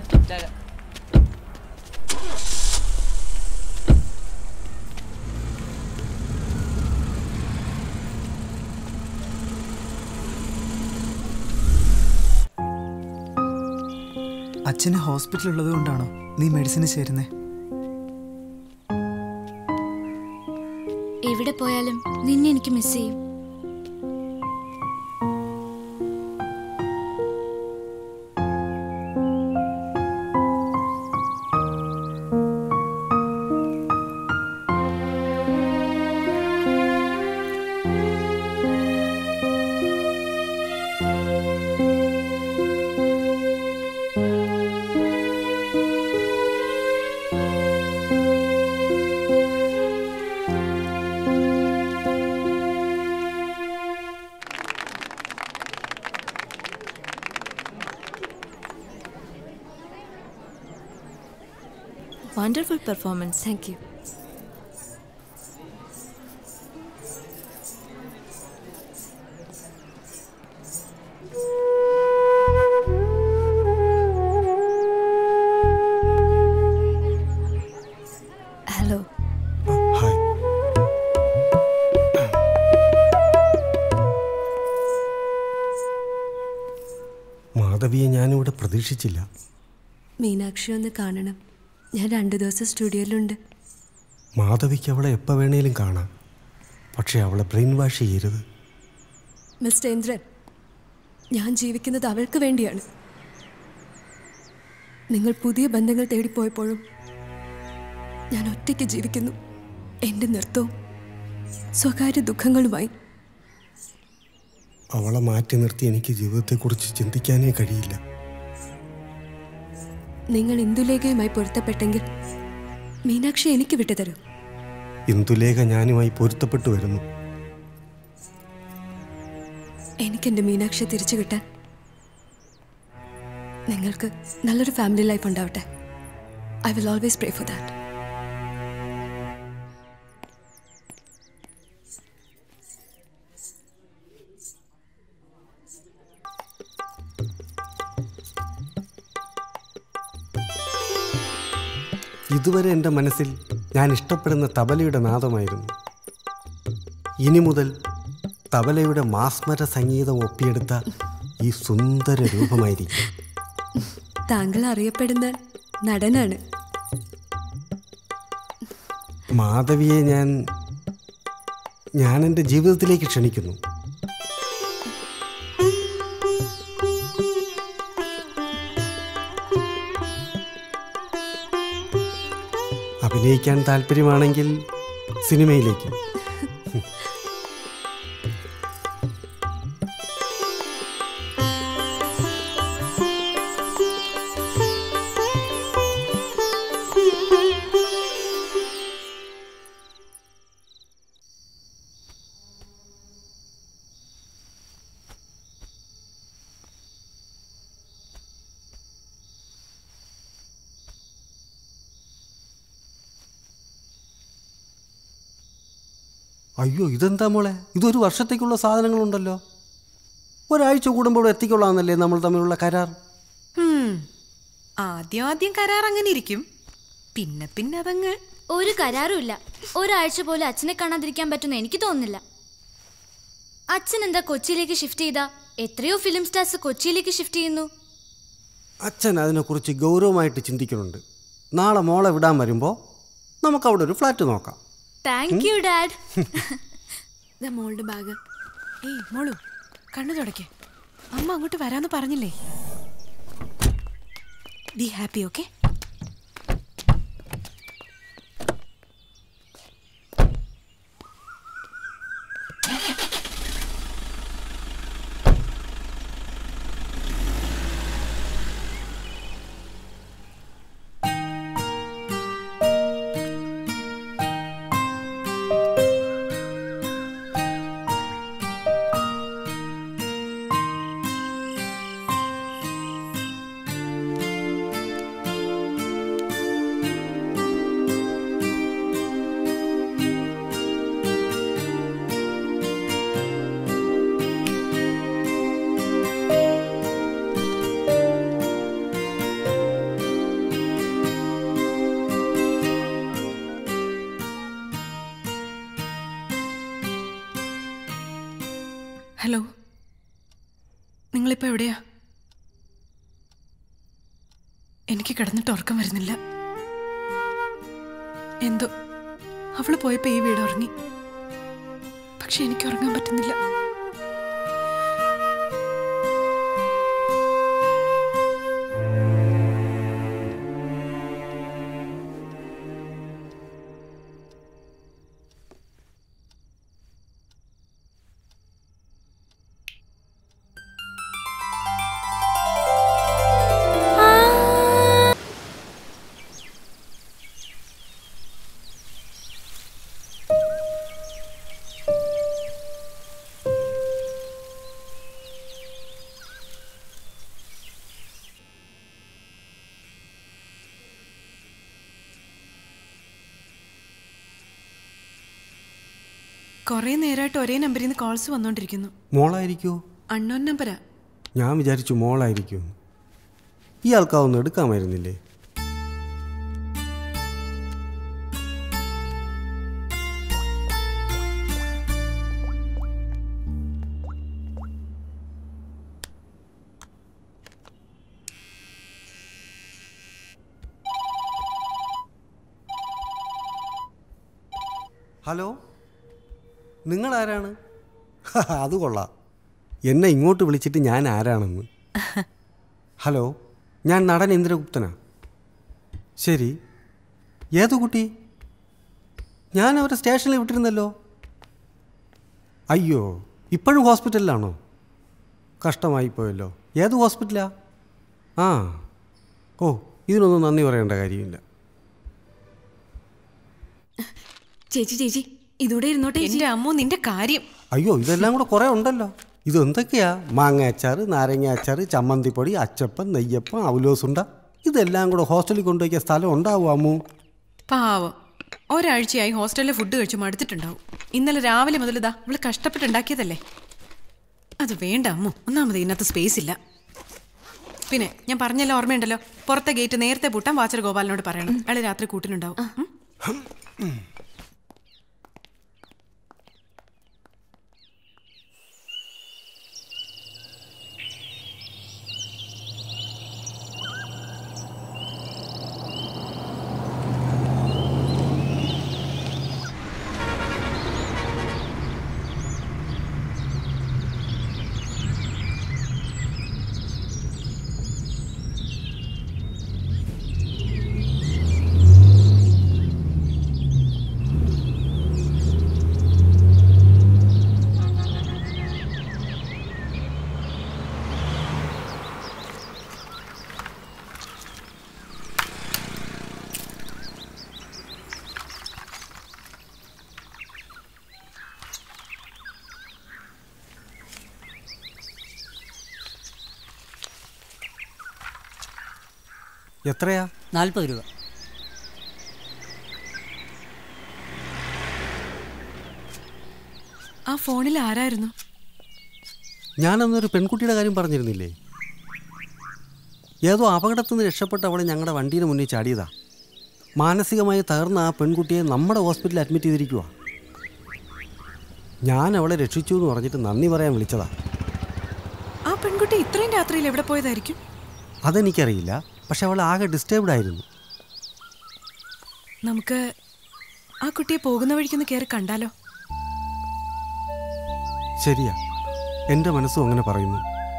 അച്ഛന് ഹോസ്പിറ്റൽ ഉള്ളത് കൊണ്ടാണോ നീ മെഡിസിന് ചേരുന്നേ എവിടെ പോയാലും നിന്നെ എനിക്ക് മിസ് ചെയ്യും Wonderful performance. Thank you. Hello hi മാധവിയെ ഞാനിവിടെ പ്രതീക്ഷിച്ചില്ല മീനാക്ഷി ഒന്ന് കാണണം ഞാൻ രണ്ടു ദിവസം സ്റ്റുഡിയോയിലുണ്ട് മാധവിക്ക് അവളെ എപ്പോൾ വേണേലും കാണാം പക്ഷേ അവളെ ബ്രെയിൻ വാഷ് ചെയ്യരുത് മിസ്റ്റർ ഇന്ദ്രൻ ഞാൻ ജീവിക്കുന്നത് അവൾക്ക് വേണ്ടിയാണ് നിങ്ങൾ പുതിയ ബന്ധങ്ങൾ തേടിപ്പോയപ്പോഴും ഞാൻ ഒറ്റയ്ക്ക് ജീവിക്കുന്നു എൻ്റെ നൃത്തവും സ്വകാര്യ ദുഃഖങ്ങളുമായി അവളെ മാറ്റി നിർത്തി എനിക്ക് ജീവിതത്തെക്കുറിച്ച് ചിന്തിക്കാനേ കഴിയില്ല നിങ്ങൾ ഇന്ദുലേഖയുമായി പൊരുത്തപ്പെട്ടെങ്കിൽ മീനാക്ഷി എനിക്ക് വിട്ടുതരൂ ഇന്ദുലേഖ ഞാനുമായി പൊരുത്തപ്പെട്ടു വരുന്നു എനിക്ക് എൻ്റെ മീനാക്ഷി തിരിച്ചു കിട്ടാൻ നിങ്ങൾക്ക് നല്ലൊരു ഫാമിലി ലൈഫ് ഉണ്ടാവട്ടെ I will always pray for that ഇതുവരെ എൻ്റെ മനസ്സിൽ ഞാൻ ഇഷ്ടപ്പെടുന്ന തബലയുടെ നാദമായിരുന്നു ഇനി മുതൽ തബലയുടെ മാസ്മര സംഗീതം ഒപ്പിയെടുത്ത ഈ സുന്ദര രൂപമായിരിക്കും താങ്കൾ അറിയപ്പെടുന്ന നടനാണ് മാധവിയെ ഞാൻ ഞാൻ എൻ്റെ ജീവിതത്തിലേക്ക് ക്ഷണിക്കുന്നു അഭിനയിക്കാൻ താല്പര്യമാണെങ്കിൽ സിനിമയിലേക്ക് അയ്യോ ഇതെന്താ മോളെ ഇതൊരു വർഷത്തേക്കുള്ള സാധനങ്ങളുണ്ടല്ലോ ഒരാഴ്ച കൂടുമ്പോൾ എത്തിക്കൊള്ളാമെന്നല്ലേ നമ്മൾ തമ്മിലുള്ള കരാർ ഹും. ആദ്യം ആദ്യം കരാർ അങ്ങനെ ഇരിക്കും പിന്നെ പിന്നെ അതങ്ങ് ഒരു കരാറും ഇല്ല ഒരാഴ്ച പോലും അച്ഛനെ കാണാതിരിക്കാൻ പറ്റുന്ന എനിക്ക് തോന്നുന്നില്ല അച്ഛൻ എന്താ കൊച്ചിയിലേക്ക് ഷിഫ്റ്റ് ചെയ്താ എത്രയോ ഫിലിം സ്റ്റാർസ് കൊച്ചിയിലേക്ക് ഷിഫ്റ്റ് ചെയ്യുന്നു അച്ഛൻ അതിനെക്കുറിച്ച് ഗൗരവമായിട്ട് ചിന്തിക്കുന്നുണ്ട് നാളെ മോളെ വിടാൻ വരുമ്പോൾ നമുക്കവിടെ ഒരു ഫ്ലാറ്റ് നോക്കാം താങ്ക് യു ഡാഡ് ഇതാ മോളുടെ ബാഗ് ഏയ് മോളു കണ്ണു തുടക്കേ അമ്മ അങ്ങോട്ട് വരാന്ന് പറഞ്ഞില്ലേ ബി ഹാപ്പി ഓക്കെ ഹലോ നിങ്ങളിപ്പോൾ എവിടെയാ എനിക്ക് കിടന്നിട്ട് ഉറക്കം വരുന്നില്ല എന്തോ അവള് പോയപ്പോ ഈ വീട് ഉറങ്ങി പക്ഷെ എനിക്ക് ഉറങ്ങാൻ പറ്റുന്നില്ല കുറേ നേരമായിട്ട് ഒരേ നമ്പറിൽ നിന്ന് കോൾസ് വന്നുകൊണ്ടിരിക്കുന്നു മോളായിരിക്കുമോ അണ്ണോൻ നമ്പരാ ഞാൻ വിചാരിച്ചു മോളായിരിക്കും ഈ ആൾക്കാവൊന്നും എടുക്കാമായിരുന്നില്ലേ ഹലോ നിങ്ങൾ ആരാണ് അത് കൊള്ളാം എന്നെ ഇങ്ങോട്ട് വിളിച്ചിട്ട് ഞാൻ ആരാണെന്ന് ഹലോ ഞാൻ നടൻ ഇന്ദ്രഗുപ്തനാ ശരി ഏതു കുട്ടി ഞാൻ അവരെ സ്റ്റേഷനിൽ വിട്ടിരുന്നല്ലോ അയ്യോ ഇപ്പോഴും ഹോസ്പിറ്റലിലാണോ കഷ്ടമായി പോയല്ലോ ഏത് ഹോസ്പിറ്റലാ ആ ഓ ഇതിനൊന്നും നന്ദി പറയേണ്ട കാര്യമില്ല ചേച്ചി ചേച്ചി ഇതൂടെ ഇരുന്നോട്ടെ എന്റെ അമ്മോ നിന്റെ കാര്യം അയ്യോ ഇതെല്ലാം കൂടെ കുറേ ഉണ്ടല്ലോ ഇത് എന്തൊക്കെയാ മാങ്ങ അച്ചാർ നാരങ്ങ അച്ചാർ ചമ്മന്തിപ്പൊടി അച്ചപ്പം നെയ്യപ്പം അവലോസുണ്ട ഇതെല്ലാം കൂടെ ഹോസ്റ്റലിൽ കൊണ്ടുപോയിക്കാൻ സ്ഥലം ഉണ്ടാവും അമ്മു പാവം ഒരാഴ്ചയായി ഹോസ്റ്റലിലെ ഫുഡ് കഴിച്ച് മടുത്തിട്ടുണ്ടാവും ഇന്നലെ രാവിലെ മുതൽ ഇതാ ഇവള് കഷ്ടപ്പെട്ടുണ്ടാക്കിയതല്ലേ അത് വേണ്ട അമ്മു ഒന്നാമത് ഇതിനകത്ത് സ്പേസ് ഇല്ല പിന്നെ ഞാൻ പറഞ്ഞല്ലോ ഓർമ്മയുണ്ടല്ലോ പുറത്തെ ഗേറ്റ് നേരത്തെ പൂട്ടാൻ വാച്ചർ ഗോപാലിനോട് പറയണം അയാൾ രാത്രി കൂട്ടിനുണ്ടാവും ഉം? എത്രയാ നാൽപ്പത് രൂപ ആ ഫോണിൽ ആരായിരുന്നു ഞാനന്നൊരു പെൺകുട്ടിയുടെ കാര്യം പറഞ്ഞിരുന്നില്ലേ ഏതോ അപകടത്തിൽ നിന്ന് രക്ഷപ്പെട്ട അവളെ ഞങ്ങളുടെ വണ്ടിയുടെ മുന്നിൽ ചാടിയതാ മാനസികമായി തകർന്ന ആ പെൺകുട്ടിയെ നമ്മുടെ ഹോസ്പിറ്റലിൽ അഡ്മിറ്റ് ചെയ്തിരിക്കുക ഞാൻ അവളെ രക്ഷിച്ചു എന്ന് പറഞ്ഞിട്ട് നന്ദി പറയാൻ വിളിച്ചതാ ആ പെൺകുട്ടി ഇത്രയും രാത്രിയിൽ എവിടെ പോയതായിരിക്കും അതെനിക്കറിയില്ല പക്ഷെ അവൾ ആകെ ഡിസ്റ്റർബ്ഡ് ആയിരുന്നു നമുക്ക് ആ കുട്ടിയെ പോകുന്ന വഴിക്കൊന്ന് കയറി കണ്ടാലോ ശരിയാ എൻ്റെ മനസ്സും അങ്ങനെ പറയുന്നു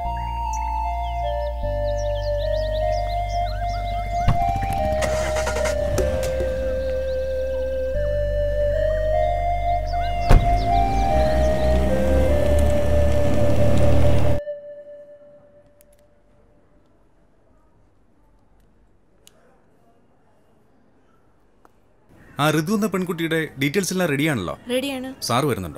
ആ ഋതു എന്ന പെൺകുട്ടിയുടെ ഡീറ്റെയിൽസ് എല്ലാം റെഡിയാണല്ലോ റെഡിയാണ് സാറ് വരുന്നുണ്ടോ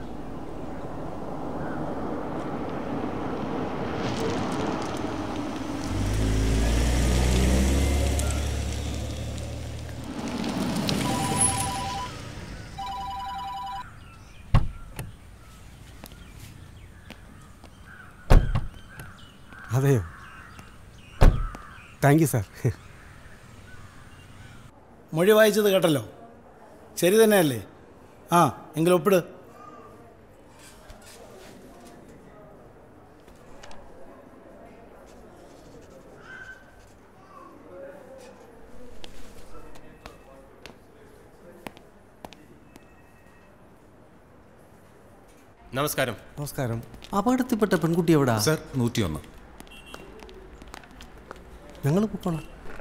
അതെയോ താങ്ക് യു സാർ മൊഴി വായിച്ചത് കേട്ടല്ലോ ശരി തന്നെയല്ലേ ആ എങ്കിൽ ഒപ്പിട് നമസ്കാരം നമസ്കാരം അപകടത്തിൽപ്പെട്ട പെൺകുട്ടി എവിടാ സർ നൂറ്റിയൊന്ന് ഞങ്ങൾ പൊക്കോളാം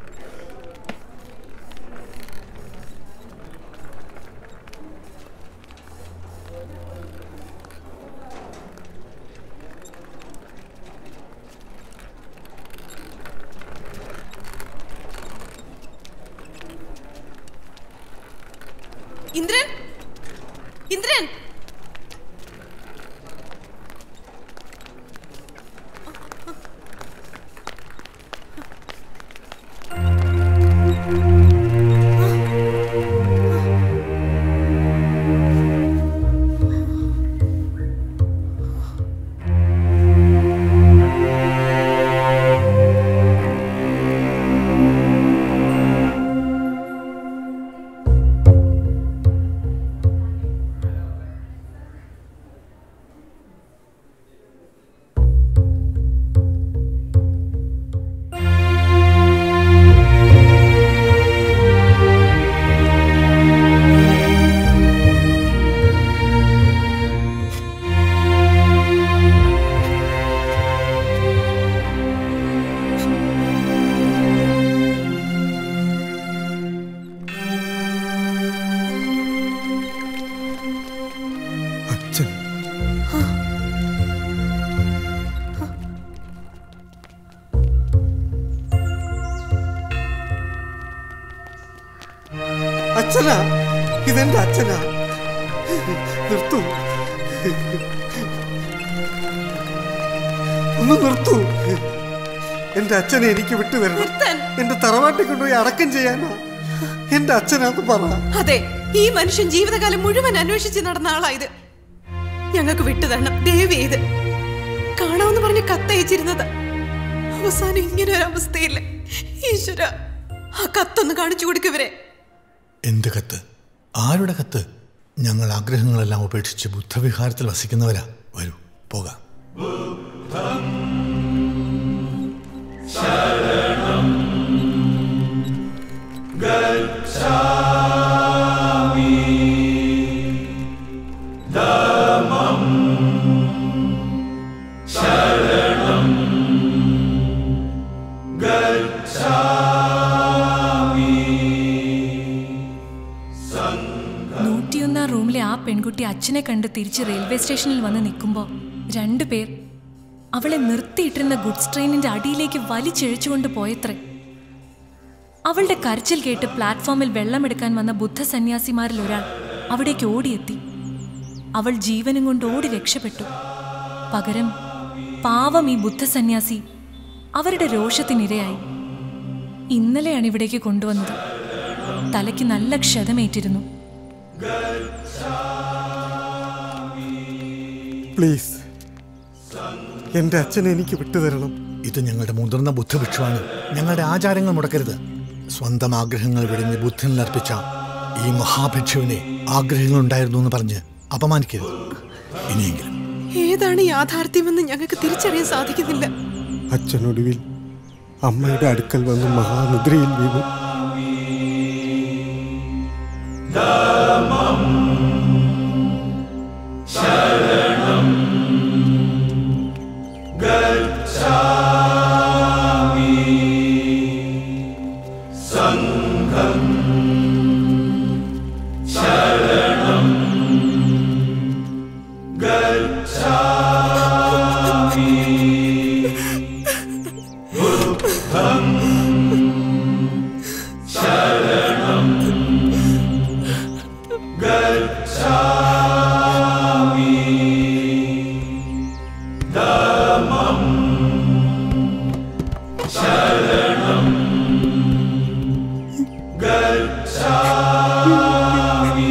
ഇന്ദ്രൻ ഇന്ദ്രൻ അച്ഛനാ ഇതെന്റെ അച്ഛനാ നിർത്തൂ ഒന്ന് നിർത്തൂ എന്റെ അച്ഛനെ എനിക്ക് വിട്ടുതരണം എന്റെ തറവാട്ടിൽ കൊണ്ടുപോയി അടക്കം ചെയ്യാനാ എന്റെ അച്ഛനാന്ന് പറ അതെ ഈ മനുഷ്യൻ ജീവിതകാലം മുഴുവൻ അന്വേഷിച്ച് നടന്ന ആളായത് ഞങ്ങൾക്ക് വിട്ടുതരണം ദയവ് ചെയ്ത് കാണാമെന്ന് പറഞ്ഞ് കത്തയച്ചിരുന്നത് അവസാനം ഇങ്ങനെ ഒരു അവസ്ഥയില്ല ഈശ്വര ആ കത്തൊന്ന് കാണിച്ചു കൊടുക്കവരെ എന്ത് കത്ത് ആരുടെ കത്ത് ഞങ്ങൾ ആഗ്രഹങ്ങളെല്ലാം ഉപേക്ഷിച്ച് ബുദ്ധവിഹാരത്തിൽ വസിക്കുന്നവരാ വരൂ പോകാം ശരണം ഗച്ഛാമി ധമ്മം ശരണം ഗച്ഛാമി നൂറ്റിയൊന്നാം റൂമിലെ ആ പെൺകുട്ടി അച്ഛനെ കണ്ട് തിരിച്ച് റെയിൽവേ സ്റ്റേഷനിൽ വന്ന് നിൽക്കുമ്പോൾ രണ്ടുപേർ അവളെ നിർത്തിയിട്ടിരുന്ന ഗുഡ്സ് ട്രെയിനിന്റെ അടിയിലേക്ക് വലിച്ചിഴച്ചുകൊണ്ട് പോയത്രേ അവളുടെ കരച്ചിൽ കേട്ട് പ്ലാറ്റ്ഫോമിൽ വെള്ളമെടുക്കാൻ വന്ന ബുദ്ധ സന്യാസിമാരിൽ ഒരാൾ അവിടേക്ക് ഓടിയെത്തി അവൾ ജീവനും കൊണ്ട് ഓടി രക്ഷപ്പെട്ടു പകരം പാവം ഈ ബുദ്ധ സന്യാസി അവരുടെ രോഷത്തിനിരയായി ഇന്നലെയാണ് ഇവിടേക്ക് കൊണ്ടുവന്നത് തലയ്ക്ക് നല്ല ക്ഷതമേറ്റിരുന്നു പ്ലീസ് എന്റെ അച്ഛനെ എനിക്ക് വിട്ടുതരണം ഇത് ഞങ്ങളുടെ മുതിർന്ന ബുദ്ധഭിക്ഷുവാണ് ഞങ്ങളുടെ ആചാരങ്ങൾ മുടക്കരുത് സ്വന്തം ആഗ്രഹങ്ങൾ വെടിഞ്ഞ് ബുദ്ധനിൽ അർപ്പിച്ച ഈ മഹാഭിക്ഷുവിനെ ആഗ്രഹങ്ങൾ ഉണ്ടായിരുന്നു എന്ന് പറഞ്ഞ് അപമാനിക്കരുത് ഇനിയെങ്കിലും ഏതാണ് യാഥാർത്ഥ്യമെന്ന് ഞങ്ങൾക്ക് തിരിച്ചറിയാൻ സാധിക്കുന്നില്ല അച്ഛനൊടുവിൽ അമ്മയുടെ അടുക്കൽ വന്ന് മഹാനിദ്രയിൽ വീണു ധമ്മം ശരണം ഗച്ഛാമി സംഘം ശരണം ഗച്ഛാമി ബുദ്ധം ശരണം ഗച്ഛാമി ധമ്മം ശരണം ഗച്ഛാമി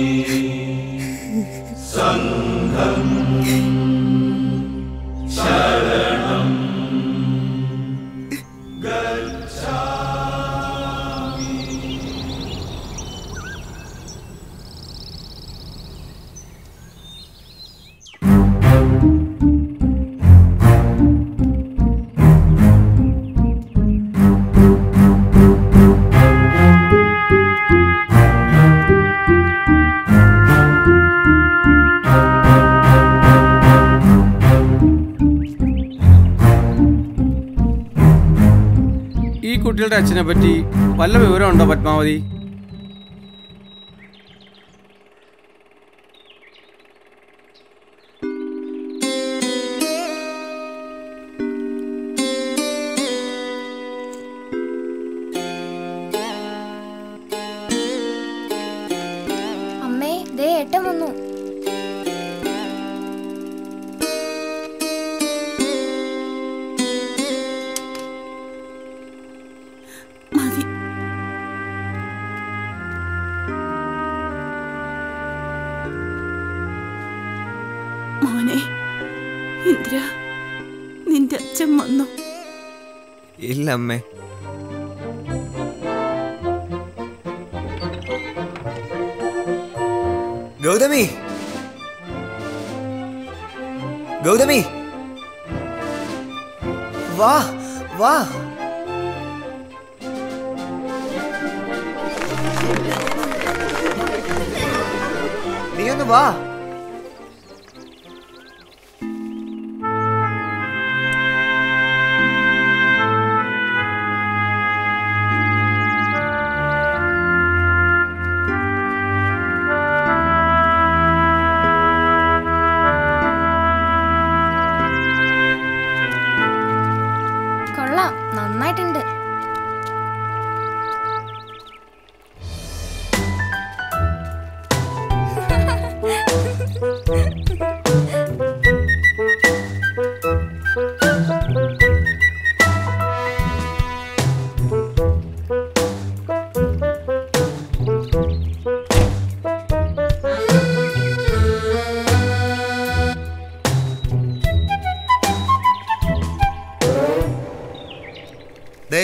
സംഘം ശരണം ഈ കുട്ടികളുടെ അച്ഛനെ പറ്റി വല്ല വിവരമുണ്ടോ പത്മാവതി അമ്മേ ദേ ഏട്ടൻ വന്നു മതി മോനെ ഇന്ദ്ര നിന്റെ അച്ഛൻ വന്നു ഇല്ല അമ്മേ ഗൗതമി ഗൗതമി വാ വാ നീ ഒന്ന് വാ കൊള്ളാം നന്നായിട്ടുണ്ട്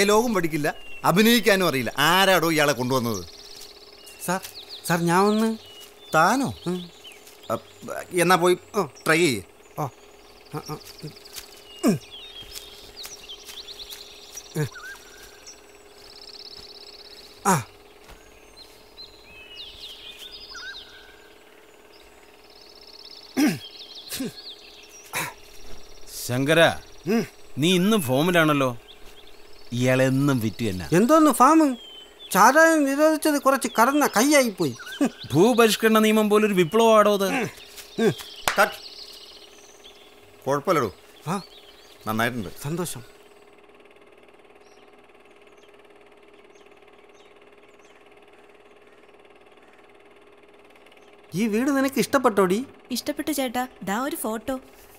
ഡയലോഗും പഠിക്കില്ല അഭിനയിക്കാനും അറിയില്ല ആരാടോ ഇയാളെ കൊണ്ടുവന്നത് സാർ സാർ ഞാൻ ഒന്ന് താനോ എന്നാ പോയി ട്രൈ ചെയ്യേ ഓ ആ, ആ. ഉം. ഉം. ആ ശങ്കര നീ ഇന്നും ഫോമിലാണല്ലോ ഇയാളെന്നും വിറ്റ് തന്നെ എന്തോന്ന് ഫാം ചാരായം നിരോധിച്ചത് കുറച്ച് കടന്ന കൈയായിപ്പോയി ഭൂപരിഷ്കരണ നിയമം പോലൊരു വിപ്ലവമാടോ അത് കുഴപ്പമില്ലടോ ആ നന്നായിട്ടുണ്ട് സന്തോഷം ഈ വീട് നിനക്ക് ഇഷ്ടപ്പെട്ടോടി ഇഷ്ടപ്പെട്ടു ചേട്ടാ ദാ ഒരു ഫോട്ടോ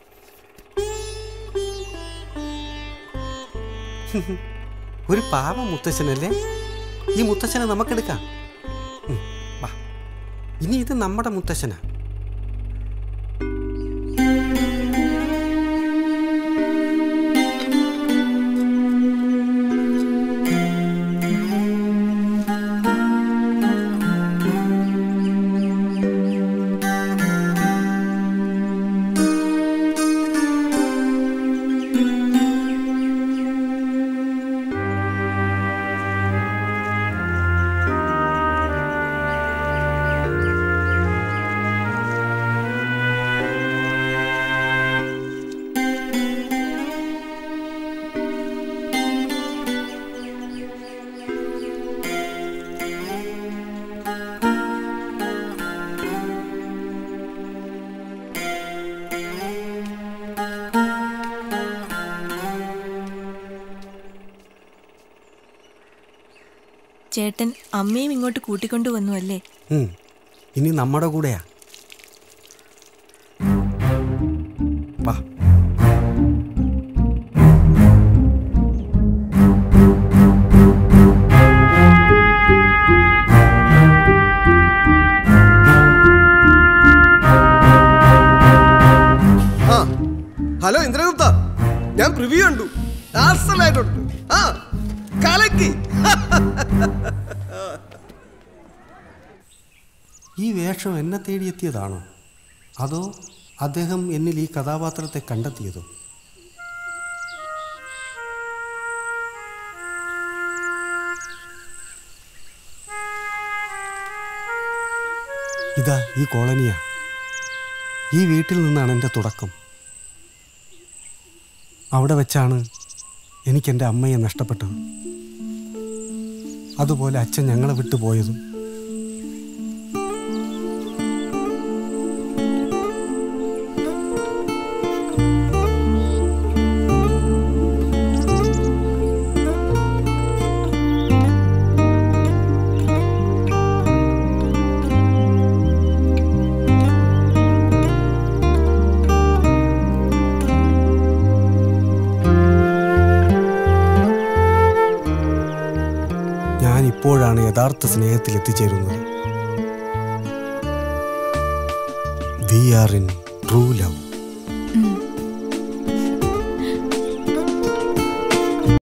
ഒരു പാവ മുത്തശ്ശനല്ലേ ഈ മുത്തശ്ശനെ നമുക്കെടുക്കാം ഉം, വാ. ഇനി ഇത് നമ്മുടെ മുത്തശ്ശനാ ചേട്ടൻ അമ്മയും ഇങ്ങോട്ട് കൂട്ടിക്കൊണ്ടു വന്നു അല്ലേ ഉം, ഇനി നമ്മുടെ കൂടെയാ വാ ആ ഹലോ ഇന്ദ്രഗുപ്ത ഞാൻ പ്രിവ്യൂ കണ്ടു അസലായിട്ടുണ്ട് ആ കലക്കി ഈ വേഷം എന്നെ തേടിയെത്തിയതാണോ അതോ അദ്ദേഹം എന്നിൽ ഈ കഥാപാത്രത്തെ കണ്ടെത്തിയതോ ഇതാ ഈ കോളനിയാ ഈ വീട്ടിൽ നിന്നാണ് എൻ്റെ തുടക്കം അവിടെ വെച്ചാണ് എനിക്ക് എൻ്റെ അമ്മയെ നഷ്ടപ്പെട്ടത് അതുപോലെ അച്ഛൻ ഞങ്ങളെ വിട്ടു പോയതും ഞാൻ ഇപ്പോഴാണ് യഥാർത്ഥ സ്നേഹത്തിൽ എത്തിച്ചേരുന്നത് we are in true love ഉം.